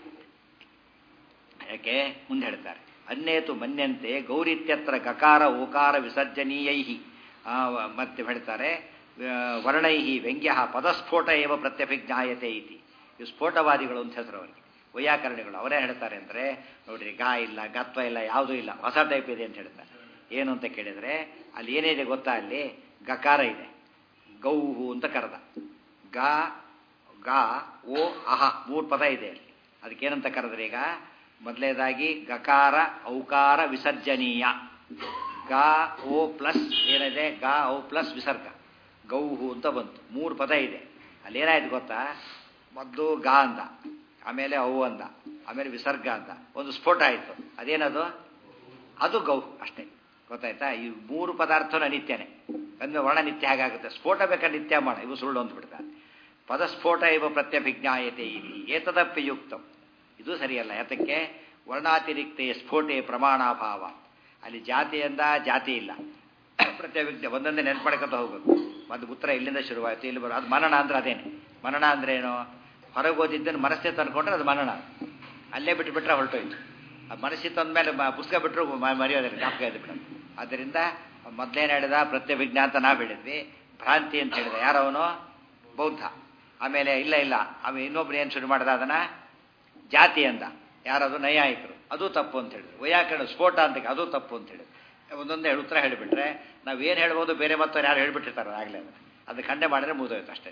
ಯಾಕೆ ಮುಂದೆ ಹೇಳ್ತಾರೆ ಅನ್ನೇತು ಮನ್ಯಂತೆ ಗೌರಿತ್ಯತ್ರ ಗಕಾರ ಓಕಾರ ವಿಸರ್ಜನೀಯೈ ಮತ್ತೆ ಹೇಳ್ತಾರೆ ವರ್ಣೈ ವ್ಯಂಗ್ಯ ಪದಸ್ಫೋಟ ಏವ ಪ್ರತ್ಯಭಿಜ್ಞಾಯತೆ ಇತಿ ಇವು ಸ್ಫೋಟವಾದಿಗಳು ಅಂತ ಹೆಸರು ಅವರಿಗೆ ವೈಯಾಕರಣಿಗಳು ಅವರೇ ಹೇಳ್ತಾರೆ ಅಂದರೆ ನೋಡ್ರಿ ಗಾ ಇಲ್ಲ ಗತ್ವ ಇಲ್ಲ ಯಾವುದೂ ಇಲ್ಲ ಹೊಸ ಟೈಪ್ ಇದೆ ಅಂತ ಹೇಳ್ತಾರೆ ಏನು ಅಂತ ಕೇಳಿದರೆ ಅಲ್ಲಿ ಏನಿದೆ ಗೊತ್ತಾ ಅಲ್ಲಿ ಗಕಾರ ಇದೆ ಗೌಹು ಅಂತ ಕರೆದ ಗಾ ಗಾ ಓ ಅಹ ಮೂರು ಪದ ಇದೆ ಅಲ್ಲಿ ಅದಕ್ಕೇನಂತ ಕರೆದ್ರೆ ಈಗ ಮೊದಲನೇದಾಗಿ ಗಕಾರ ಔಕಾರ ವಿಸರ್ಜನೀಯ ಗಾ ಓ ಪ್ಲಸ್ ಏನಿದೆ ಗಾ ಔ ಪ್ಲಸ್ ವಿಸರ್ಗ ಗೌಹು ಅಂತ ಬಂತು ಮೂರು ಪದ ಇದೆ ಅಲ್ಲಿ ಏನಾಯ್ತು ಗೊತ್ತಾ ಮೊದಲು ಗಾ ಅಂದ ಆಮೇಲೆ ಅವು ಅಂದ ಆಮೇಲೆ ವಿಸರ್ಗ ಅಂತ ಒಂದು ಸ್ಫೋಟ ಆಯಿತು ಅದೇನದು ಅದು ಗೌ ಅಷ್ಟೇ ಗೊತ್ತಾಯ್ತಾ ಈ ಮೂರು ಪದಾರ್ಥನ ನಿತ್ಯನೇ ಅಂದ್ರೆ ವರ್ಣ ನಿತ್ಯ ಹಾಗಾಗುತ್ತೆ ಸ್ಫೋಟ ಬೇಕಾದ್ರೆ ನಿತ್ಯ ಮಾಡ ಇವು ಸುಳ್ಳು ಅಂದ್ಬಿಡ್ತಾರೆ ಪದಸ್ಫೋಟ ಇವ ಪ್ರತ್ಯಭಿಜ್ಞಾಯತೆ ಇಲ್ಲಿ ಏತದಪ್ಪಿ ಯುಕ್ತಂ ಇದು ಸರಿಯಲ್ಲ ಯಾತಕ್ಕೆ ವರ್ಣಾತಿರಿಕ್ತೆ ಸ್ಫೋಟೆ ಪ್ರಮಾಣಾಭಾವ ಅಲ್ಲಿ ಜಾತಿಯಿಂದ ಜಾತಿ ಇಲ್ಲ ಪ್ರತ್ಯಭಿಜ್ಞೆ ಒಂದೊಂದೇ ನೆನ್ಪಡ್ಕೊತ ಹೋಗೋದು ಒಂದು ಉತ್ತರ ಇಲ್ಲಿಂದ ಶುರುವಾಯಿತು ಇಲ್ಲಿ ಬರೋ ಅದು ಮನನ ಅಂದ್ರೆ ಅದೇನೆ ಮನನ ಅಂದ್ರೆ ಏನು ಹೊರಗೆ ಓದಿದ್ದನ್ನು ಮನಸ್ಸೇ ತಂದ್ಕೊಂಡ್ರೆ ಅದು ಮನನ ಅಲ್ಲೇ ಬಿಟ್ಟುಬಿಟ್ರೆ ಹೊರಟೋಯ್ತು ಅದು ಮನಸ್ಸಿ ತಂದ್ಮೇಲೆ ಪುಸ್ತಕ ಬಿಟ್ಟರು ಮರೆಯೋದಿಲ್ಲ ಜ್ಞಾಪಕ ಇದೆ ಬಿಡೋದು ಆದ್ದರಿಂದ ಮೊದಲೇನು ಹೇಳಿದ ಪ್ರತ್ಯಭಿಜ್ಞಾ ಅಂತ ನಾವು ಹೇಳಿದ್ವಿ ಭ್ರಾಂತಿ ಅಂತ ಹೇಳಿದ ಯಾರವನು ಬೌದ್ಧ ಆಮೇಲೆ ಇಲ್ಲ ಇಲ್ಲ ಆಮೇಲೆ ಇನ್ನೊಬ್ರು ಏನು ಶುರು ಮಾಡ್ದ ಅದನ್ನ ಜಾತಿ ಅಂದ ಯಾರದು ನೈಯಾಯಿಕರು ಅದು ತಪ್ಪು ಅಂತ ಹೇಳಿದ್ರು ವೈಯಾಕರಣ ಸ್ಫೋಟ ಅಂತ ಅದು ತಪ್ಪು ಅಂತ ಹೇಳಿದ್ರು ಒಂದೊಂದೇ ಉತ್ತರ ಹೇಳಿಬಿಟ್ರೆ ನಾವು ಏನು ಹೇಳ್ಬೋದು ಬೇರೆ ಮತ್ತವ್ರು ಯಾರು ಹೇಳ್ಬಿಟ್ಟಿರ್ತಾರೆ ಆಗಲೇ ಅದನ್ನು ಅದು ಖಂಡೆ ಮಾಡಿದ್ರೆ ಮುಗಿದೋಯ್ತು ಅಷ್ಟೇ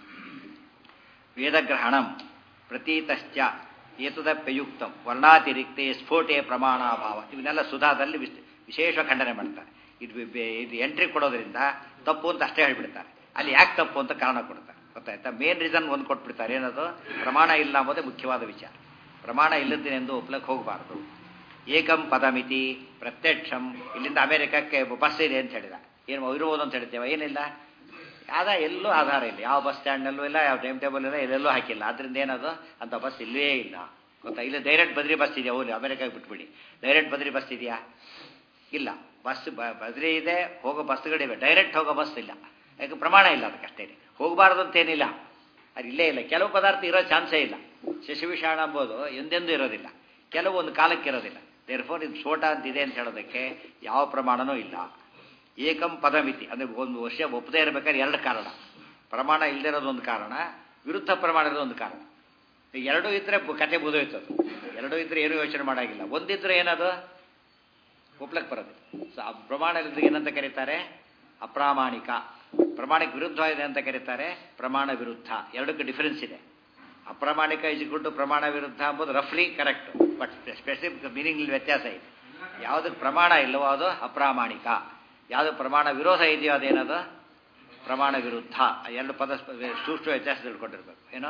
ವೇದಗ್ರಹಣಂ ಪ್ರತೀತಶ್ಚ ಏತದಪ್ಯಯುಕ್ತಂ ವರ್ಣಾತಿರಿಕ್ತೆ ಸ್ಫೋಟೆ ಪ್ರಮಾಣಾಭಾವ ಇವನ್ನೆಲ್ಲ ಸುಧಾದಲ್ಲಿ ವಿಶೇಷ ಖಂಡನೆ ಮಾಡ್ತಾರೆ ಇದು ಇದು ಎಂಟ್ರಿ ಕೊಡೋದ್ರಿಂದ ತಪ್ಪು ಅಂತ ಅಷ್ಟೇ ಹೇಳ್ಬಿಡ್ತಾರೆ ಅಲ್ಲಿ ಯಾಕೆ ತಪ್ಪು ಅಂತ ಕಾರಣ ಕೊಡ್ತಾರೆ ಗೊತ್ತಾಯ್ತಾ ಮೇನ್ ರೀಸನ್ ಒಂದು ಕೊಟ್ಬಿಡ್ತಾರೆ ಏನದು ಪ್ರಮಾಣ ಇಲ್ಲ ಅಂಬೋದೇ ಮುಖ್ಯವಾದ ವಿಚಾರ ಪ್ರಮಾಣ ಇಲ್ಲದ್ದೇನೆಂದು ಒಪ್ಲಕ್ಕೆ ಹೋಗಬಾರ್ದು ಏಕಂ ಪದಮಿತಿ ಪ್ರತ್ಯಕ್ಷಂ ಇಲ್ಲಿಂದ ಅಮೆರಿಕಕ್ಕೆ ಬಸ್ ಇದೆ ಅಂತ ಹೇಳಿದ ಏನು ಇರ್ಬೋದು ಅಂತ ಹೇಳ್ತೇವೆ ಏನಿಲ್ಲ ಆದ ಎಲ್ಲೂ ಆಧಾರ ಇಲ್ಲ ಯಾವ ಬಸ್ ಸ್ಟ್ಯಾಂಡ್ನಲ್ಲೂ ಇಲ್ಲ ಯಾವ ಟೈಮ್ ಟೇಬಲ್ ಇಲ್ಲ ಎಲ್ಲೆಲ್ಲೂ ಹಾಕಿಲ್ಲ ಅದರಿಂದ ಏನದು ಅಂತ ಬಸ್ ಇಲ್ಲವೇ ಇಲ್ಲ ಗೊತ್ತಾ ಇಲ್ಲಿ ಡೈರೆಕ್ಟ್ ಬದ್ರಿ ಬಸ್ ಇದೆಯಾ ಹೋಗಿ ಅಮೆರಿಕಾಗೆ ಬಿಟ್ಬಿಡಿ ಡೈರೆಕ್ಟ್ ಬದ್ರಿ ಬಸ್ ಇದೆಯಾ ಇಲ್ಲ ಬಸ್ ಬದ್ರಿ ಇದೆ ಹೋಗೋ ಬಸ್ಗಳಿವೆ ಡೈರೆಕ್ಟ್ ಹೋಗೋ ಬಸ್ ಇಲ್ಲ ಯಾಕೆ ಪ್ರಮಾಣ ಇಲ್ಲ ಅದಕ್ಕೆ ಅಷ್ಟೇ ಹೋಗಬಾರ್ದು ಅಂತೇನಿಲ್ಲ ಅದು ಇಲ್ಲೇ ಇಲ್ಲ ಕೆಲವು ಪದಾರ್ಥ ಇರೋ ಚಾನ್ಸೇ ಇಲ್ಲ ಶಶಿವಿಷಾಣ ಅಂಬೋದು ಎಂದೆಂದೂ ಇರೋದಿಲ್ಲ ಕೆಲವು ಒಂದು ಕಾಲಕ್ಕೆ ಇರೋದಿಲ್ಲ ದೇರ್ ಫೋರ್ ಇದು ಸ್ಫೋಟ ಅಂತಿದೆ ಅಂತ ಹೇಳೋದಕ್ಕೆ ಯಾವ ಪ್ರಮಾಣನೂ ಇಲ್ಲ ಏಕಂ ಪದಮಿತಿ ಅಂದರೆ ಒಂದು ವರ್ಷ ಒಪ್ಪದೇ ಇರಬೇಕಾದ್ರೆ ಎರಡು ಕಾರಣ ಪ್ರಮಾಣ ಇಲ್ಲದೆ ಇರೋದು ಒಂದು ಕಾರಣ ವಿರುದ್ಧ ಪ್ರಮಾಣ ಇರೋದು ಒಂದು ಕಾರಣ ಈಗ ಎರಡೂ ಇದ್ರೆ ಬ- ಕತೆ ಮುಗಿದೋಯ್ತದು ಎರಡೂ ಇದ್ರೆ ಏನೂ ಯೋಚನೆ ಮಾಡಾಗಿಲ್ಲ ಒಂದಿದ್ರೆ ಏನದು ಒಪ್ಲಕ್ಕೆ ಬರೋದು ಸೊ ಆ ಪ್ರಮಾಣ ಇಲ್ಲದ ಏನಂತ ಕರೀತಾರೆ ಅಪ್ರಾಮಾಣಿಕ ಪ್ರಮಾಣಕ್ಕೆ ವಿರುದ್ಧವಾಗಿದೆ ಅಂತ ಕರೀತಾರೆ ಪ್ರಮಾಣ ವಿರುದ್ಧ ಎರಡಕ್ಕೆ ಡಿಫರೆನ್ಸ್ ಇದೆ ಅಪ್ರಾಮಾಣಿಕ ಇಜಿಕೊಂಡು ಪ್ರಮಾಣ ವಿರುದ್ಧ ಅಂಬುದು ರಫ್ಲಿ ಕರೆಕ್ಟ್ ಬಟ್ ಸ್ಪೆಸಿಫಿಕ್ ಮೀನಿಂಗ್ ವ್ಯತ್ಯಾಸ ಇದೆ ಯಾವುದಕ್ಕೆ ಪ್ರಮಾಣ ಇಲ್ಲವೋ ಅದು ಅಪ್ರಾಮಾಣಿಕ ಯಾವುದು ಪ್ರಮಾಣ ವಿರೋಧ ಇದೆಯೋ ಅದೇನದು ಪ್ರಮಾಣ ವಿರುದ್ಧ ಆ ಎರಡು ಪದ ಸ್ಪ- ಸೂಕ್ಷ್ಮ ವ್ಯತ್ಯಾಸ ತಿಳ್ಕೊಂಡಿರ್ಬೇಕು ಏನೋ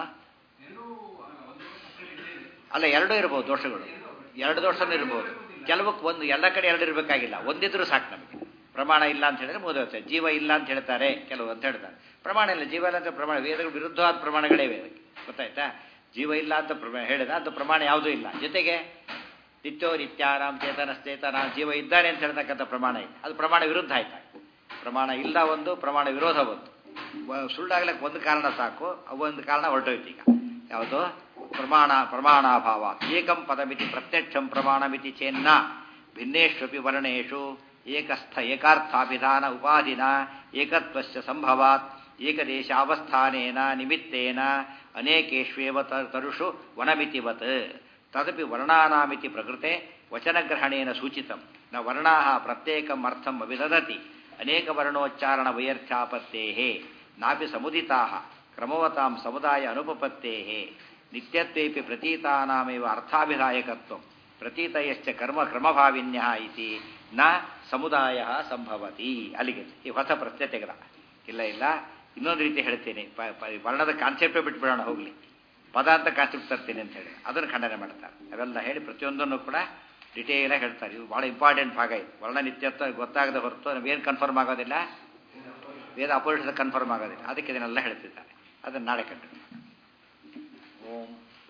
ಅಲ್ಲ ಎರಡೂ ಇರ್ಬೋದು ದೋಷಗಳು ಎರಡು ದೋಷನೂ ಇರ್ಬೋದು ಕೆಲವಕ್ಕೆ ಒಂದು ಎಲ್ಲ ಕಡೆ ಎರಡು ಇರಬೇಕಾಗಿಲ್ಲ ಒಂದಿದ್ರೂ ಸಾಕು ನಮಗೆ ಪ್ರಮಾಣ ಇಲ್ಲ ಅಂತ ಹೇಳಿದ್ರೆ ಮುಗಿದೋಗುತ್ತೆ ಜೀವ ಇಲ್ಲ ಅಂತ ಹೇಳ್ತಾರೆ ಕೆಲವು ಅಂತ ಹೇಳ್ತಾರೆ ಪ್ರಮಾಣ ಇಲ್ಲ ಜೀವ ಇಲ್ಲ ಅಂತ ಪ್ರಮಾಣ ವೇದಗಳು ವಿರುದ್ಧವಾದ ಪ್ರಮಾಣಗಳೇ ವೇದಕ್ಕೆ ಗೊತ್ತಾಯ್ತಾ ಜೀವ ಇಲ್ಲ ಅಂತ ಪ್ರಮಾಣ ಹೇಳಿದ ಅಂತ ಪ್ರಮಾಣ ಯಾವುದೂ ಇಲ್ಲ ಜೊತೆಗೆ ನಿತ್ಯೋ ನಿತ್ಯಾನಾಂ ಚೇತನಶ್ಚೇತನ ಜೀವ ಇದ್ದಾನೆ ಅಂತ ಹೇಳ್ತಕ್ಕಂಥ ಪ್ರಮಾಣ ಇದೆ ಅದು ಪ್ರಮಾಣ ವಿರುದ್ಧ ಆಯ್ತಾ ಪ್ರಮಾಣ ಇಲ್ಲ ಒಂದು ಪ್ರಮಾಣ ವಿರೋಧ ಒಂದು ವ- ಸುಳ್ಳಾಗ್ಲಕ್ಕೆ ಒಂದು ಕಾರಣ ಸಾಕು ಅವು ಒಂದು ಕಾರಣ ಹೊರಟೋಯ್ತು ಈಗ ಯಾವುದು ಪ್ರಮಾಣ ಪ್ರಮಾಣಾಭಾವ ಏಕಂ ಪದಮಿತಿ ಪ್ರತ್ಯಕ್ಷಂ ಪ್ರಮಾಣಮಿತಿ ಚೇನ್ನ ಭಿನ್ನೇಷ್ವಪಿ ವರ್ಣೇಶು ಏಕಸ್ಥ ಏಕಾರ್ಥಾಭಿಧಾನ ಉಪಾಧಿನ ಏಕತ್ವಸ್ಯ ಸಂಭವಾತ್ ಏಕದೇಶಾವಸ್ಥಾನೇನ ನಿಮಿತ್ತೇನ ಅನೇಕೇಷ್ವೇವ ತ- ತರುಷು ವನಮಿತಿವತ್ ತದಪಿ ವರ್ಣಾನಾಮಿತಿ ಪ್ರಕೃತೆ ವಚನಗ್ರಹಣೇನ ಸೂಚಿತಂ ನ ವರ್ಣಾ ಪ್ರತ್ಯೇಕಂ ಅರ್ಥಂ ಅವಿದದತಿ ಅನೇಕ ವರ್ಣೋಚ್ಚಾರಣ ವೈಯರ್ಥ್ಯಾಪತ್ತೇಃ ನಾಪಿ ಸಮುದಿತಾ ಕ್ರಮವತಾಂ ಸಮುದಾಯ ಅನುಪಪತ್ತೇಃ ನಿತ್ಯತ್ವೇಪಿ ಪ್ರತೀತಾನಾಮೇವ ಅರ್ಥಾಭಿಧಾಯಕತ್ವ ಪ್ರತೀತಯಶ್ಚ ಕರ್ಮ ಕ್ರಮಭಾವಿನ್ಯ ಇತಿ ನ ಸಮುದಾಯ ಸಂಭವತಿ ಅಲ್ಲಿಗೆ ಈ ಹೊಸ ಪ್ರಶ್ನೆ ತೆಗೆದ ಇಲ್ಲ ಇಲ್ಲ ಇನ್ನೊಂದು ರೀತಿ ಹೇಳ್ತೀನಿ ಪ- ಪ- ವರ್ಣದ ಕಾನ್ಸೆಪ್ಟೇ ಬಿಟ್ಬಿಡೋಣ ಹೋಗ್ಲಿ ಪದ ಅಂತ ಕಾನ್ಸೆಪ್ಟ್ ತರ್ತೀನಿ ಅಂತ ಹೇಳಿ ಅದನ್ನು ಖಂಡನೆ ಮಾಡ್ತಾರೆ ಅವೆಲ್ಲ ಹೇಳಿ ಪ್ರತಿಯೊಂದನ್ನು ಕೂಡ ಡಿಟೇಲಾಗಿ ಹೇಳ್ತಾರೆ ಇದು ಭಾಳ ಇಂಪಾರ್ಟೆಂಟ್ ಭಾಗ ಇದು ವರ್ಣ ನಿತ್ಯತ್ವ ಗೊತ್ತಾಗದೆ ಹೊರತು ನಾವೇನು ಕನ್ಫರ್ಮ್ ಆಗೋದಿಲ್ಲ ವೇದ ಅಪೋಸಿಟ್ ಕನ್ಫರ್ಮ್ ಆಗೋದಿಲ್ಲ ಅದಕ್ಕೆ ಇದನ್ನೆಲ್ಲ ಹೇಳ್ತಿದ್ದಾರೆ ಅದನ್ನು ನಾಳೆ ಕಂಡು ಓಂ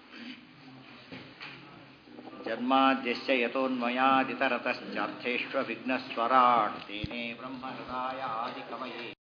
ಜನ್ಮಾದ್ಯಸ್ಯ ಯತೋನ್ಮಯಾದಿತರತಶ್ಚಾರ್ಥೇಷ್ವ ವಿಘ್ನಸ್ವರಾಟ್ ತೇನೇ ಬ್ರಹ್ಮ ಹೃದಯ ಆದಿಕಮಯೇ